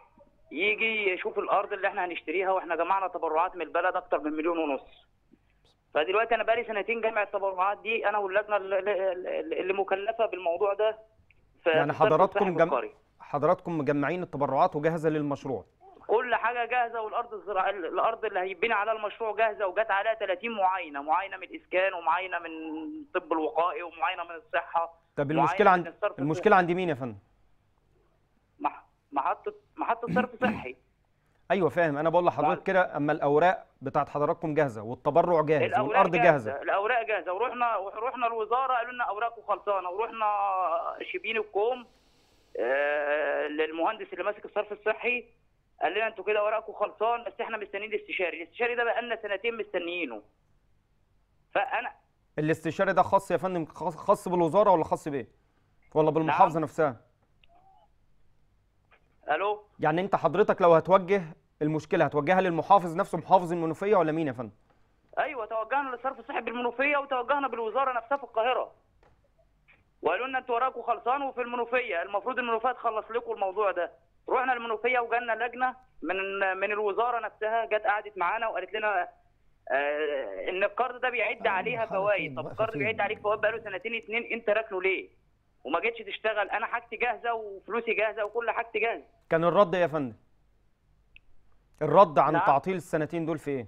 يجي يشوف الارض اللي احنا هنشتريها واحنا جمعنا تبرعات من البلد اكتر من مليون ونص فدلوقتي انا بقالي سنتين جامع التبرعات دي انا واللجنه اللي- اللي اللي مكلفه بالموضوع ده في يعني في الصرف حضراتكم الصحي في جم... القرية. حضراتكم مجمعين التبرعات وجاهزه للمشروع كل حاجه جاهزه والارض الزراعيه الارض اللي هيبني عليها المشروع جاهزه وجات عليها 30 معاينه معاينه من الاسكان ومعاينه من الطب الوقائي ومعاينه من الصحه طب معاينة المشكله من عند الصرف المشكله عند مين يا فندم مح- محطه محطه صرف صحي ايوه فاهم انا بقول لحضرتك بعد- كده اما الاوراق بتاعت حضراتكم جاهزه والتبرع جاهز الاوراق والارض جاهزه الاوراق جاهزه ورحنا رحنا الوزاره قالوا لنا اوراقكم خلصانه ورحنا شبين الكوم آه، للمهندس اللي ماسك الصرف الصحي قال لنا انتوا كده اوراقكم خلصان بس احنا مستنيين الاستشاري الاستشاري ده بقى لنا سنتين مستنيينه فانا الاستشاري ده خاص يا فندم خاص خاص بالوزاره ولا خاص بايه ولا بالمحافظه نفسها الو يعني انت حضرتك لو هتوجه المشكله هتوجهها للمحافظ نفسه محافظ المنوفيه ولا مين يا فندم ايوه توجهنا للصرف الصحي بالمنوفيه وتوجهنا بالوزاره نفسها في القاهره وقالوا لنا انتوا وراكم خلصان وفي المنوفيه المفروض المنوفيه تخلص لكم الموضوع ده رحنا المنوفيه وجالنا لجنه من من الوزاره نفسها جت قعدت معانا وقالت لنا آه ان القرض ده بيعد آه، عليها المخالفين فوائد طب واقفة القرض فين؟ بيعد عليك فوائد بقاله سنتين اتنين انت راكنه ليه؟ وما جيتش تشتغل انا حاجتي جاهزه وفلوسي جاهزه وكل حاجتي جاهزه كان الرد إيه يا فندم الرد عن نعم. تعطيل السنتين دول في ايه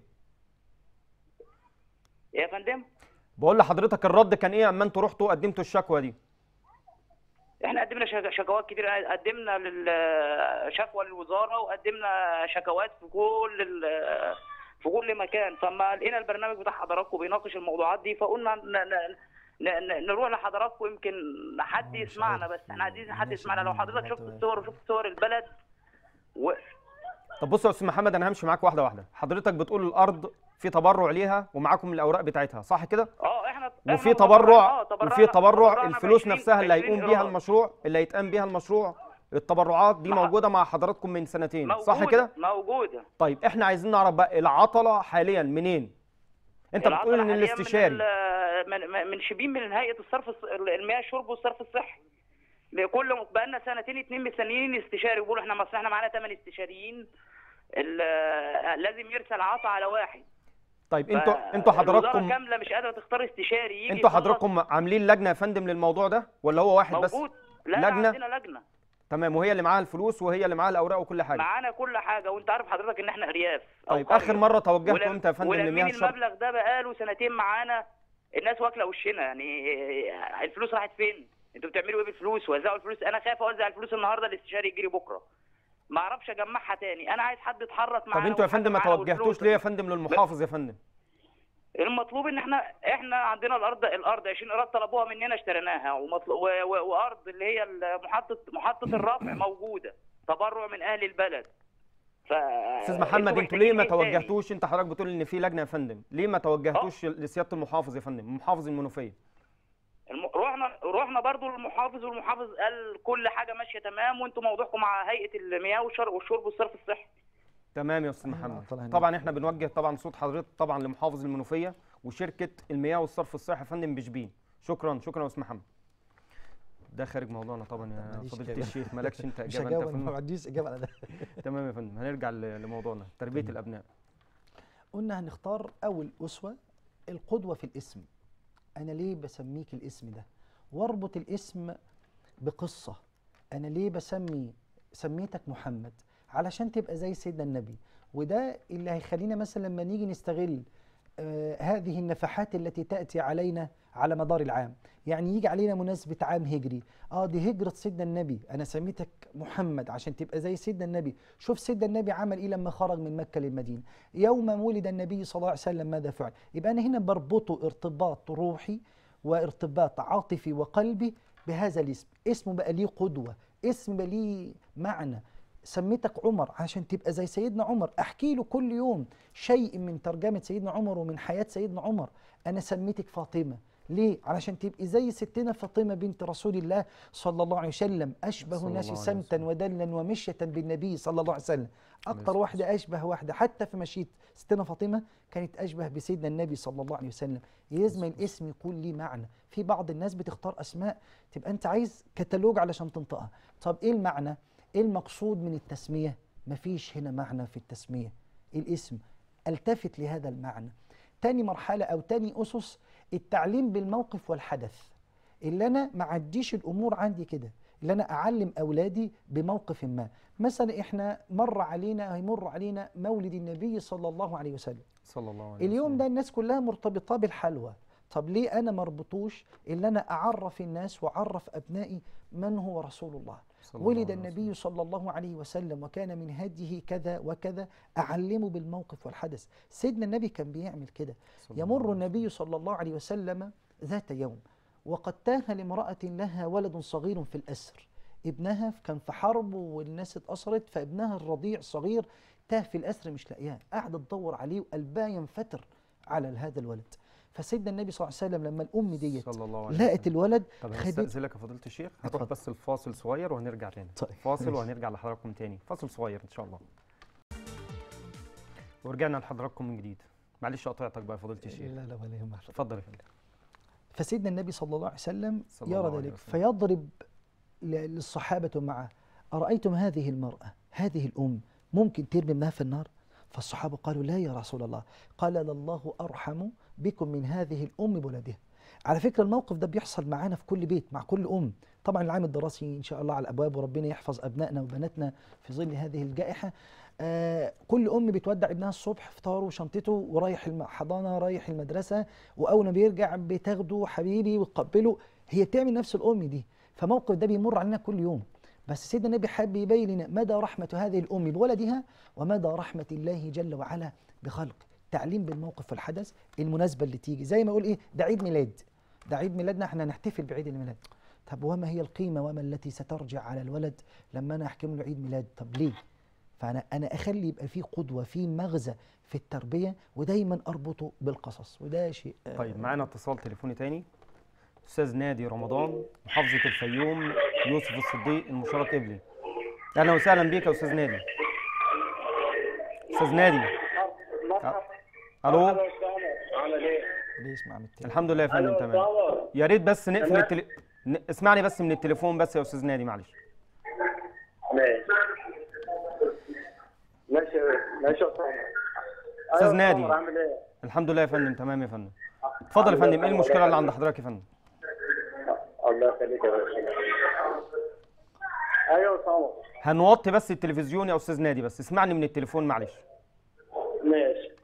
يا فندم بقول لحضرتك الرد كان ايه اما انتوا رحتوا قدمتوا الشكوى دي احنا قدمنا شك- شكوات كتير قدمنا لل- شكوى للوزاره وقدمنا شكوات في كل ال- في كل مكان فما لقينا البرنامج بتاع حضراتكم بيناقش الموضوعات دي فقلنا ن- ن- ن- ن- نروح لحضراتكم يمكن حد هو مش يسمعنا عارف بس احنا عايزين حد الناس يسمعنا لو اللي حضرتك شفت بعتوا الصور وشفت صور البلد و... طب بص يا استاذ محمد انا همشي معاك واحده واحده حضرتك بتقول الارض في تبرع ليها ومعاكم الاوراق بتاعتها صح كده اه احنا وفي إحنا تبرع آه، تبرعنا- وفي تبرع تبرعنا الفلوس بعشرين- نفسها اللي بعشرين هيقوم بيها إيراد. المشروع اللي هيتقام بيها المشروع التبرعات دي مع- موجوده مع حضراتكم من سنتين صح موجودة- كده موجوده طيب احنا عايزين نعرف بقى العطله حاليا منين انت بتقول العطلة ان حالياً الاستشاري من, ال- من, من- من شبين من هيئه الصرف الص- المياه الشرب والصرف الصحي كل بقى لنا سنتين اتنين مستنيين استشاري بيقولوا احنا مصر احنا معانا ثمان استشاريين ال- لازم يرسل عطا على واحد طيب ف- انتوا انتوا الوزاره حضراتكم كامله مش قادره تختار استشاري يجي انتوا يخلص حضراتكم عاملين لجنه يا فندم للموضوع ده ولا هو واحد بس موجود لا لجنة؟ لجنة؟ عندنا لجنه تمام وهي اللي معاها الفلوس وهي اللي معاها الاوراق وكل حاجه معانا كل حاجه وانت عارف حضرتك ان احنا ارياف أو طيب قرية. اخر مره توجهتوا ولم- امتى يا فندم لمياه ولمين الشرب المبلغ ده بقاله سنتين معانا الناس واكله وشنا يعني الفلوس راحت فين؟ انتوا بتعملوا ايه بالفلوس؟ وزعوا الفلوس انا خايف اوزع الفلوس النهارده الاستشاري يجي لي بكره ما اعرفش اجمعها تاني انا عايز حد يتحرك طب معانا انتوا يا وحد فندم ما معانا توجهتوش والفلوس. ليه يا فندم للمحافظ يا فندم المطلوب ان احنا احنا عندنا الارض الارض 20 ايراد طلبوها مننا اشتريناها ومطلوب و... و... وارض اللي هي محطه محطه الرفع موجوده تبرع من اهل البلد ف استاذ محمد انتوا ليه ما توجهتوش انت حضرتك بتقول ان في لجنه يا فندم ليه ما توجهتوش لسياده المحافظ يا فندم محافظ المنوفيه الم... رحنا رحنا برضو للمحافظ والمحافظ قال كل حاجه ماشيه تمام وانتوا موضوعكم مع هيئه المياه والشرب والشرب والصرف الصحي تمام يا استاذ أيوة، محمد طلع هناك. طبعا احنا بنوجه طبعا صوت حضرتك طبعا لمحافظ المنوفيه وشركه المياه والصرف الصحي يا فندم بشبين شكرا شكرا يا استاذ محمد ده خارج موضوعنا طبعا يا ماليش فضيله إجابة. الشيخ مالكش انت مش اجابه انت هجاوب في انا ما الم- عنديش اجابه على ده تمام يا فندم هنرجع ل- لموضوعنا تربيه الابناء قلنا هنختار اول اسوه القدوه في الاسم انا ليه بسميك الاسم ده واربط الاسم بقصه انا ليه بسمي سميتك محمد علشان تبقى زي سيدنا النبي وده اللي هيخلينا مثلا لما نيجي نستغل آه هذه النفحات التي تاتي علينا على مدار العام يعني يجي علينا مناسبه عام هجري اه دي هجره سيدنا النبي انا سميتك محمد عشان تبقى زي سيدنا النبي شوف سيدنا النبي عمل ايه لما خرج من مكه للمدينه يوم ولد النبي صلى الله عليه وسلم ماذا فعل يبقى انا هنا بربطه ارتباط روحي وارتباط عاطفي وقلبي بهذا الاسم اسمه بقى ليه قدوه اسم بقى ليه معنى سميتك عمر عشان تبقى زي سيدنا عمر احكي له كل يوم شيء من ترجمه سيدنا عمر ومن حياه سيدنا عمر انا سميتك فاطمه ليه علشان تبقي زي ستنا فاطمه بنت رسول الله صلى الله عليه وسلم اشبه صلى الناس الله عليه سمتا وسلم. ودلا ومشيه بالنبي صلى الله عليه وسلم اكتر الصلاة واحده اشبه واحده حتى في مشيت ستنا فاطمه كانت اشبه بسيدنا النبي صلى الله عليه وسلم لازم الاسم يكون ليه معنى في بعض الناس بتختار اسماء تبقى انت عايز كتالوج علشان تنطقها طب ايه المعنى ايه المقصود من التسميه مفيش هنا معنى في التسميه الاسم التفت لهذا المعنى تاني مرحله او تاني اسس التعليم بالموقف والحدث اللي انا ما عديش الامور عندي كده اللي انا اعلم اولادي بموقف ما مثلا احنا مر علينا هيمر علينا مولد النبي صلى الله عليه وسلم صلى الله عليه اليوم وسلم. ده الناس كلها مرتبطه بالحلوى طب ليه انا مربطوش اللي انا اعرف الناس واعرف ابنائي من هو رسول الله صلى الله ولد عليه النبي صلى الله عليه وسلم وكان من هديه كذا وكذا اعلمه بالموقف والحدث سيدنا النبي كان بيعمل كده صلى الله يمر عليه النبي صلى الله عليه وسلم ذات يوم وقد تاه لامرأة لها ولد صغير في الأسر ابنها كان في حرب والناس اتأسرت فابنها الرضيع صغير تاه في الأسر مش لاقياه قاعدة تدور عليه وقلبها ينفتر على هذا الولد فسيدنا النبي صلى الله عليه وسلم لما الأم ديت صلى الله عليه لقت وسلم. الولد طب خدت هستأذنك يا فضيلة الشيخ هروح اتفضل. بس الفاصل صغير وهنرجع تاني طيب، فاصل ماشي. وهنرجع لحضراتكم تاني فاصل صغير ان شاء الله ورجعنا لحضراتكم من جديد معلش قطعتك بقى يا فضيلة الشيخ لا لا ولا يهمك اتفضل يا فندم فسيدنا النبي صلى الله عليه وسلم صلى الله يرى عليه ذلك وسلم. فيضرب ل- للصحابة معه أرأيتم هذه المرأة هذه الأم ممكن ترمي ابنها في النار فالصحابة قالوا لا يا رسول الله قال لله أرحم بكم من هذه الأم بولدها على فكرة الموقف ده بيحصل معانا في كل بيت مع كل أم طبعا العام الدراسي إن شاء الله على الأبواب وربنا يحفظ أبنائنا وبناتنا في ظل هذه الجائحة آه كل أم بتودع ابنها الصبح فطاره وشنطته ورايح الحضانة رايح المدرسة وأول ما بيرجع بتاخده حبيبي وتقبله هي بتعمل نفس الأم دي فموقف ده بيمر علينا كل يوم بس سيدنا النبي حب يبين لنا مدى رحمة هذه الأم بولدها ومدى رحمة الله جل وعلا بخلقه تعليم بالموقف والحدث المناسبة اللي تيجي زي ما أقول إيه ده عيد ميلاد ده عيد ميلادنا احنا نحتفل بعيد الميلاد طب وما هي القيمة وما التي سترجع على الولد لما أنا أحكم له عيد ميلاد طب ليه فأنا أنا أخلي يبقى في قدوة في مغزى في التربية ودايما أربطه بالقصص وده شيء آه، طيب معانا اتصال تليفوني تاني استاذ نادي رمضان محافظة الفيوم يوسف الصديق المشارك قبلي اهلا وسهلا بيك يا استاذ نادي استاذ نادي الو عامل ايه؟ بيسمع من التليفون الحمد لله يا فندم الو تمام صور يا ريت بس نقفل تمام. التلي... ن- اسمعني بس من التليفون بس يا استاذ نادي معلش ماشي ماشي ماشي يا أسامة أستاذ أيوة يا نادي. عمر، عامل ايه؟ الحمد لله يا فندم تمام يا فندم اتفضل يا فندم ايه المشكله اللي عند حضرتك يا فندم الله يخليك يا باشا ايوه يا أسامة هنوطي بس التلفزيون يا استاذ نادي بس اسمعني من التليفون معلش ماشي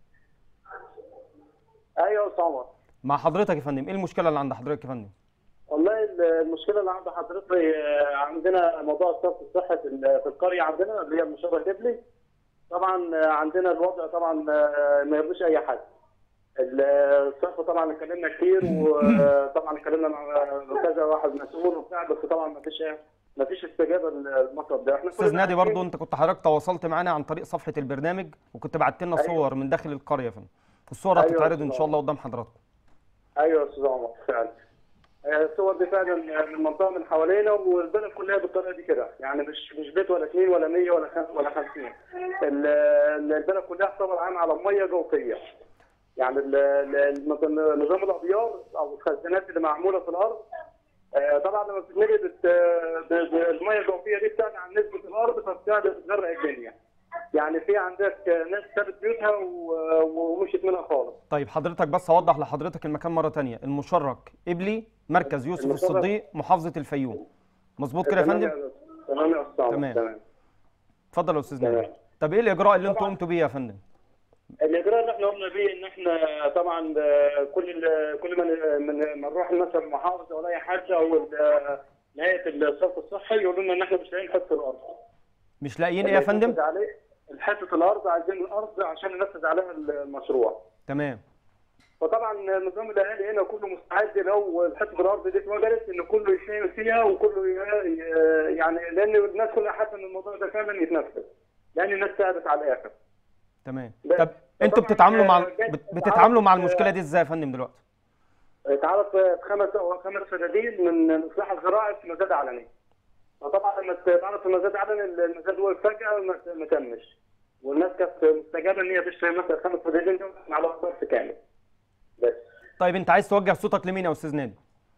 ايوه يا أسامة مع حضرتك يا فندم ايه المشكله اللي عند حضرتك يا فندم والله ال- المشكله اللي عند حضرتك آه، عندنا موضوع الصرف الصحي في ال- في القريه عندنا اللي هي المشروع الدبلي طبعا آه، عندنا الوضع طبعا آه، ما يرضيش اي حد ال- الصرف طبعا اتكلمنا كتير وطبعا اتكلمنا مع كذا واحد مسؤول وبتاع بس طبعا ما فيش ما فيش استجابه للمطلب ده احنا استاذ كلنا نادي عارفين- برضو انت كنت حضرتك تواصلت معانا عن طريق صفحه البرنامج وكنت بعت لنا أيوة. صور من داخل القريه يا فندم الصور أيوة هتتعرض ان طبعا. شاء الله قدام حضراتكم ايوه يا استاذ عمر فعلا آه، الصور دي فعلا من المنطقه من حوالينا والبلد كلها بالطريقه دي كده يعني مش مش بيت ولا اثنين ولا 100 ولا خم- ولا 50 ال- ال- البلد كلها طبعا عام على ميه جوفيه يعني ال- ال- النظام- نظام الابيار او الخزانات اللي معموله في الارض آه، طبعا لما بتتملي بت- ب- ب- الميه الجوفيه دي بتعلى عن نسبه الارض فبتعلى بتغرق الدنيا يعني في عندك ناس سابت بيوتها و- ومشيت منها خالص طيب حضرتك بس اوضح لحضرتك المكان مره تانية المشرك ابلي مركز يوسف المشرك. الصديق محافظه الفيوم مظبوط كده يا تمام فندم تمام يا استاذ عمر، تمام. تمام اتفضل يا استاذ تمام. نادي طب ايه الاجراء اللي انتوا طبعاً. قمتوا بيه يا فندم الاجراء اللي احنا قمنا بيه ان احنا طبعا آه، كل ال- كل ما ن- من ما نروح مثلا محافظه ولا اي حد او ال- نهايه الصرف الصحي يقولوا لنا ان احنا مش لاقيين حته الارض مش لاقيين ايه يا فندم ننفذ عليه حته الارض عايزين الارض عشان ننفذ عليها المشروع تمام فطبعا نظام الاهالي هنا كله مستعد لو حته الارض دي اتوجدت ان كله يساهم فيها وكله ي- ي- يعني لان الناس كلها حاسه ان الموضوع ده فعلا يتنفذ لان الناس تعبت على الاخر تمام بس. طب انتوا طبعاً، بتتعاملوا مع آه، جت- بت- بتتعاملوا مع اتعرضت- المشكله دي ازاي يا فندم دلوقتي اتعرض في خمس خمس فدادين من الاصلاح الزراعي في مزاد علني فطبعا لما اتعرض في مزاد علني المزاد وقف فجاه وما ما تمش والناس كانت مستجابه ان هي تشتري مثلا خمس فدادين دول على الصرف كامل بس طيب انت عايز توجه صوتك لمين يا استاذ نادي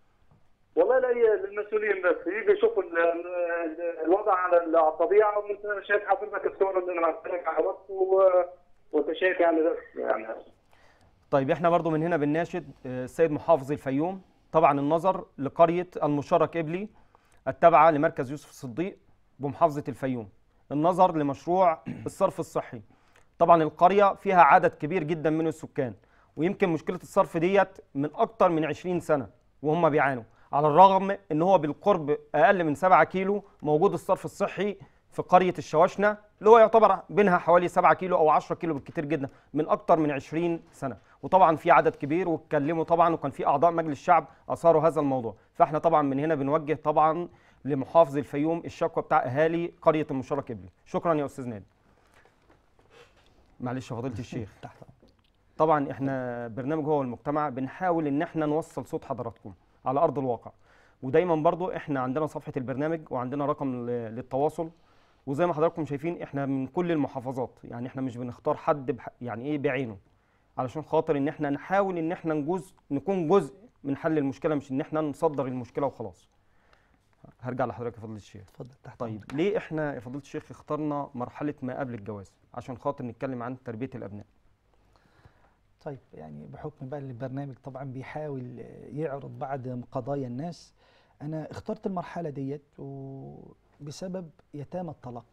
والله لا هي للمسؤولين بس يجي يشوفوا ال- ال- الوضع على ال- على الطبيعه وانت شايف حضرتك الصور اللي انا بعتها على الواتس و- وانت شايف يعني ده يعني طيب احنا برضو من هنا بنناشد آه، السيد محافظ الفيوم طبعا النظر لقرية المشرك إبلي التابعة لمركز يوسف الصديق بمحافظة الفيوم النظر لمشروع الصرف الصحي طبعا القرية فيها عدد كبير جدا من السكان ويمكن مشكلة الصرف ديت من أكتر من 20 سنة وهم بيعانوا على الرغم ان هو بالقرب اقل من 7 كيلو موجود الصرف الصحي في قريه الشواشنه اللي هو يعتبر بينها حوالي 7 كيلو او 10 كيلو بالكتير جدا من اكتر من 20 سنه وطبعا في عدد كبير واتكلموا طبعا وكان في اعضاء مجلس الشعب اثاروا هذا الموضوع فاحنا طبعا من هنا بنوجه طبعا لمحافظ الفيوم الشكوى بتاع اهالي قريه المشرك ابلي شكرا يا استاذ نادي معلش يا فضيله الشيخ تحت طبعا احنا برنامج هو المجتمع بنحاول ان احنا نوصل صوت حضراتكم على ارض الواقع ودايما برضو احنا عندنا صفحه البرنامج وعندنا رقم ل- للتواصل وزي ما حضراتكم شايفين احنا من كل المحافظات يعني احنا مش بنختار حد بح يعني ايه بعينه علشان خاطر ان احنا نحاول ان احنا نجوز نكون جزء من حل المشكله مش ان احنا نصدر المشكله وخلاص هرجع لحضرتك يا فضيله الشيخ اتفضل تحت طيب ليه احنا يا فضيله الشيخ اخترنا مرحله ما قبل الجواز عشان خاطر نتكلم عن تربيه الابناء طيب يعني بحكم بقى البرنامج طبعا بيحاول يعرض بعض قضايا الناس انا اخترت المرحله ديت وبسبب يتامى الطلاق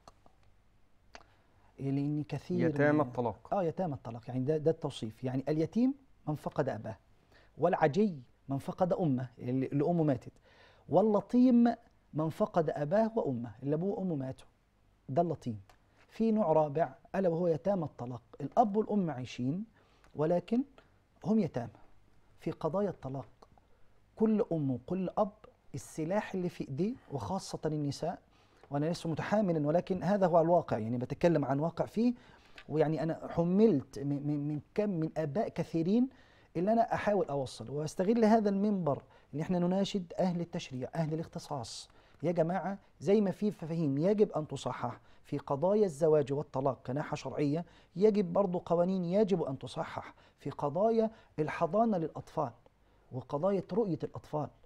لان كثير يتامى من- الطلاق اه يتامى الطلاق يعني ده ده التوصيف يعني اليتيم من فقد اباه والعجي من فقد امه اللي اللي امه ماتت واللطيم من فقد اباه وامه اللي ابوه وامه ماتوا ده اللطيم في نوع رابع الا وهو يتامى الطلاق الاب والام عايشين ولكن هم يتامى في قضايا الطلاق كل ام وكل اب السلاح اللي في ايديه وخاصه النساء وانا لست متحاملا ولكن هذا هو الواقع يعني بتكلم عن واقع فيه ويعني انا حملت من, من, من كم من اباء كثيرين اللي انا احاول اوصل واستغل هذا المنبر اللي احنا نناشد اهل التشريع اهل الاختصاص يا جماعه زي ما في فهيم يجب ان تصحح في قضايا الزواج والطلاق كناحه شرعيه يجب برضو قوانين يجب ان تصحح في قضايا الحضانه للاطفال وقضايا رؤيه الاطفال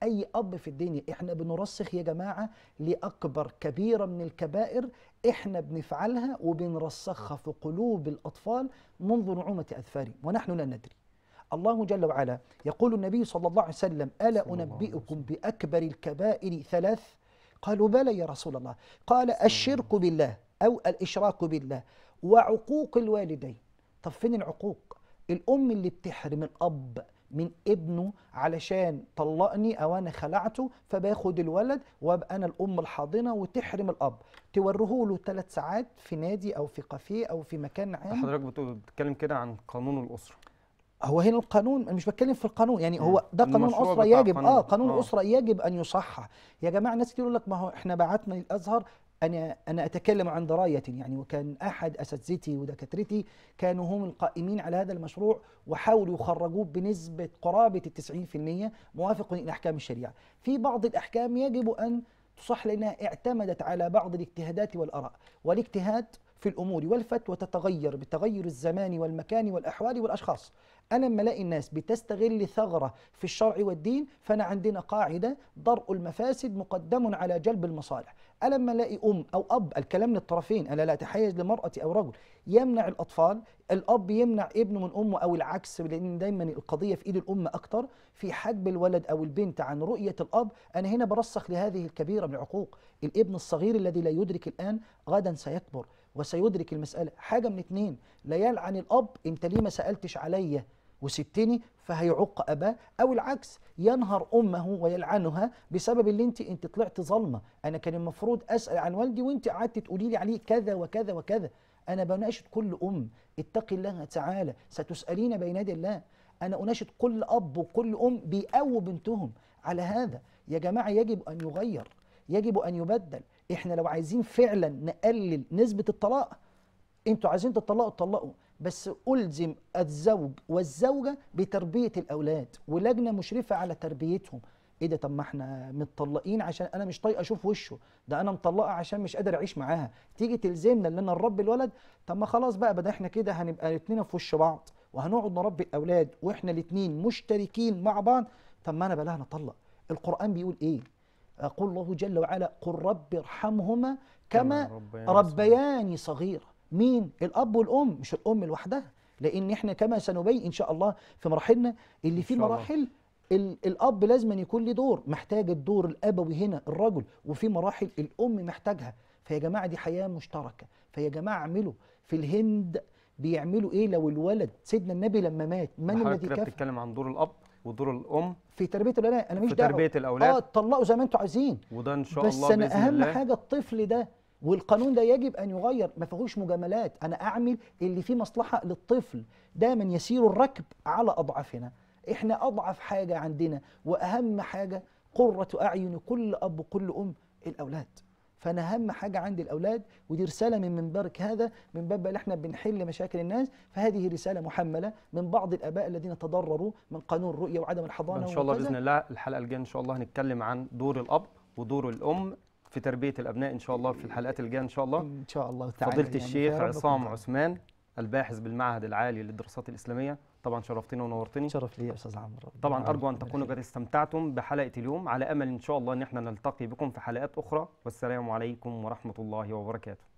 اي اب في الدنيا احنا بنرسخ يا جماعه لاكبر كبيره من الكبائر احنا بنفعلها وبنرسخها في قلوب الاطفال منذ نعومه اظفارهم ونحن لا ندري الله جل وعلا يقول النبي صلى الله عليه وسلم الا صلى الله عليه انبئكم باكبر الكبائر ثلاث قالوا بلى يا رسول الله قال الشرك بالله او الاشراك بالله وعقوق الوالدين طب فين العقوق الام اللي بتحرم الاب من ابنه علشان طلقني او انا خلعته فباخد الولد وابقى انا الام الحاضنه وتحرم الاب توره له ثلاث ساعات في نادي او في كافيه او في مكان عام حضرتك بتقول- بتتكلم كده عن قانون الاسره هو هنا القانون انا مش بتكلم في القانون يعني هو ده قانون المشروع اسره بتاع يجب القانون. اه قانون آه. الاسره يجب ان يصحح يا جماعه ناس كتير يقول لك ما هو احنا بعتنا للازهر انا انا اتكلم عن درايه يعني وكان احد اساتذتي ودكاترتي كانوا هم القائمين على هذا المشروع وحاولوا يخرجوه بنسبه قرابه ال 90% موافق الى احكام الشريعه في بعض الاحكام يجب ان تصح لانها اعتمدت على بعض الاجتهادات والاراء والاجتهاد في الامور والفتوى تتغير بتغير الزمان والمكان والاحوال والاشخاص انا لما الاقي الناس بتستغل ثغره في الشرع والدين فانا عندنا قاعده درء المفاسد مقدم على جلب المصالح انا لما الاقي ام او اب الكلام للطرفين انا لا اتحيز لمراه او رجل يمنع الاطفال الاب يمنع ابنه من امه او العكس لان دايما القضيه في ايد الام اكتر في حجب الولد او البنت عن رؤيه الاب انا هنا برسخ لهذه الكبيره من العقوق الابن الصغير الذي لا يدرك الان غدا سيكبر وسيدرك المساله حاجه من اتنين لا يلعن الاب انت ليه ما سالتش عليا وسبتني فهيعق اباه او العكس ينهر امه ويلعنها بسبب اللي انت انت طلعت ظالمه انا كان المفروض اسال عن والدي وانت قعدت تقولي لي عليه كذا وكذا وكذا انا بناشد كل ام اتقي الله تعالى ستسالين بين يدي الله انا اناشد كل اب وكل ام بيقووا بنتهم على هذا يا جماعه يجب ان يغير يجب ان يبدل احنا لو عايزين فعلا نقلل نسبه الطلاق انتوا عايزين تطلقوا تطلقوا بس الزم الزوج والزوجه بتربيه الاولاد ولجنه مشرفه على تربيتهم ايه ده طب ما احنا متطلقين عشان انا مش طايقه اشوف وشه ده انا مطلقه عشان مش قادر اعيش معاها تيجي تلزمنا ان انا نربي الولد طب ما خلاص بقى بدل احنا كده هنبقى الاثنين في وش بعض وهنقعد نربي الاولاد واحنا الاثنين مشتركين مع بعض طب ما انا بلاها نطلق القران بيقول ايه يقول الله جل وعلا قل رب ارحمهما كما ربياني ربياني صغيرة مين الأب والأم مش الأم لوحدها لأن إحنا كما سنبين إن شاء الله في مراحلنا اللي إن في شاء الله. مراحل ال- الأب لازم أن يكون له دور محتاج الدور الأبوي هنا الرجل وفي مراحل الأم محتاجها فيا جماعة دي حياة مشتركة فيا جماعة اعملوا في الهند بيعملوا إيه لو الولد سيدنا النبي لما مات من حضرتك الذي كده كفى بتتكلم عن دور الاب ودور الام في تربية الأولاد أنا مش في دعوة تربية الأولاد. اه طلقوا زي ما أنتوا عايزين وده ان شاء بس الله انا باذن اهم الله حاجه الطفل ده والقانون ده يجب ان يغير ما فيهوش مجاملات انا اعمل اللي فيه مصلحه للطفل دايما يسير الركب على اضعافنا احنا اضعف حاجه عندنا واهم حاجه قره اعين كل اب وكل ام الاولاد فانا اهم حاجه عندي الاولاد ودي رساله من منبرك هذا من باب اللي احنا بنحل مشاكل الناس فهذه رساله محمله من بعض الاباء الذين تضرروا من قانون الرؤيه وعدم الحضانه ان شاء الله وكذا. باذن الله الحلقه الجايه ان شاء الله هنتكلم عن دور الاب ودور الام في تربيه الابناء ان شاء الله في الحلقات الجايه ان شاء الله ان شاء الله تعالى فضيله يعني الشيخ فربكم عصام تعالى. عثمان الباحث بالمعهد العالي للدراسات الاسلاميه طبعا شرفتني ونورتني شرف لي يا استاذ عمرو ربنا طبعا يعافيك ارجو ان ويبارك تكونوا فيك. قد استمتعتم بحلقه اليوم على امل ان شاء الله ان احنا نلتقي بكم في حلقات اخرى والسلام عليكم ورحمه الله وبركاته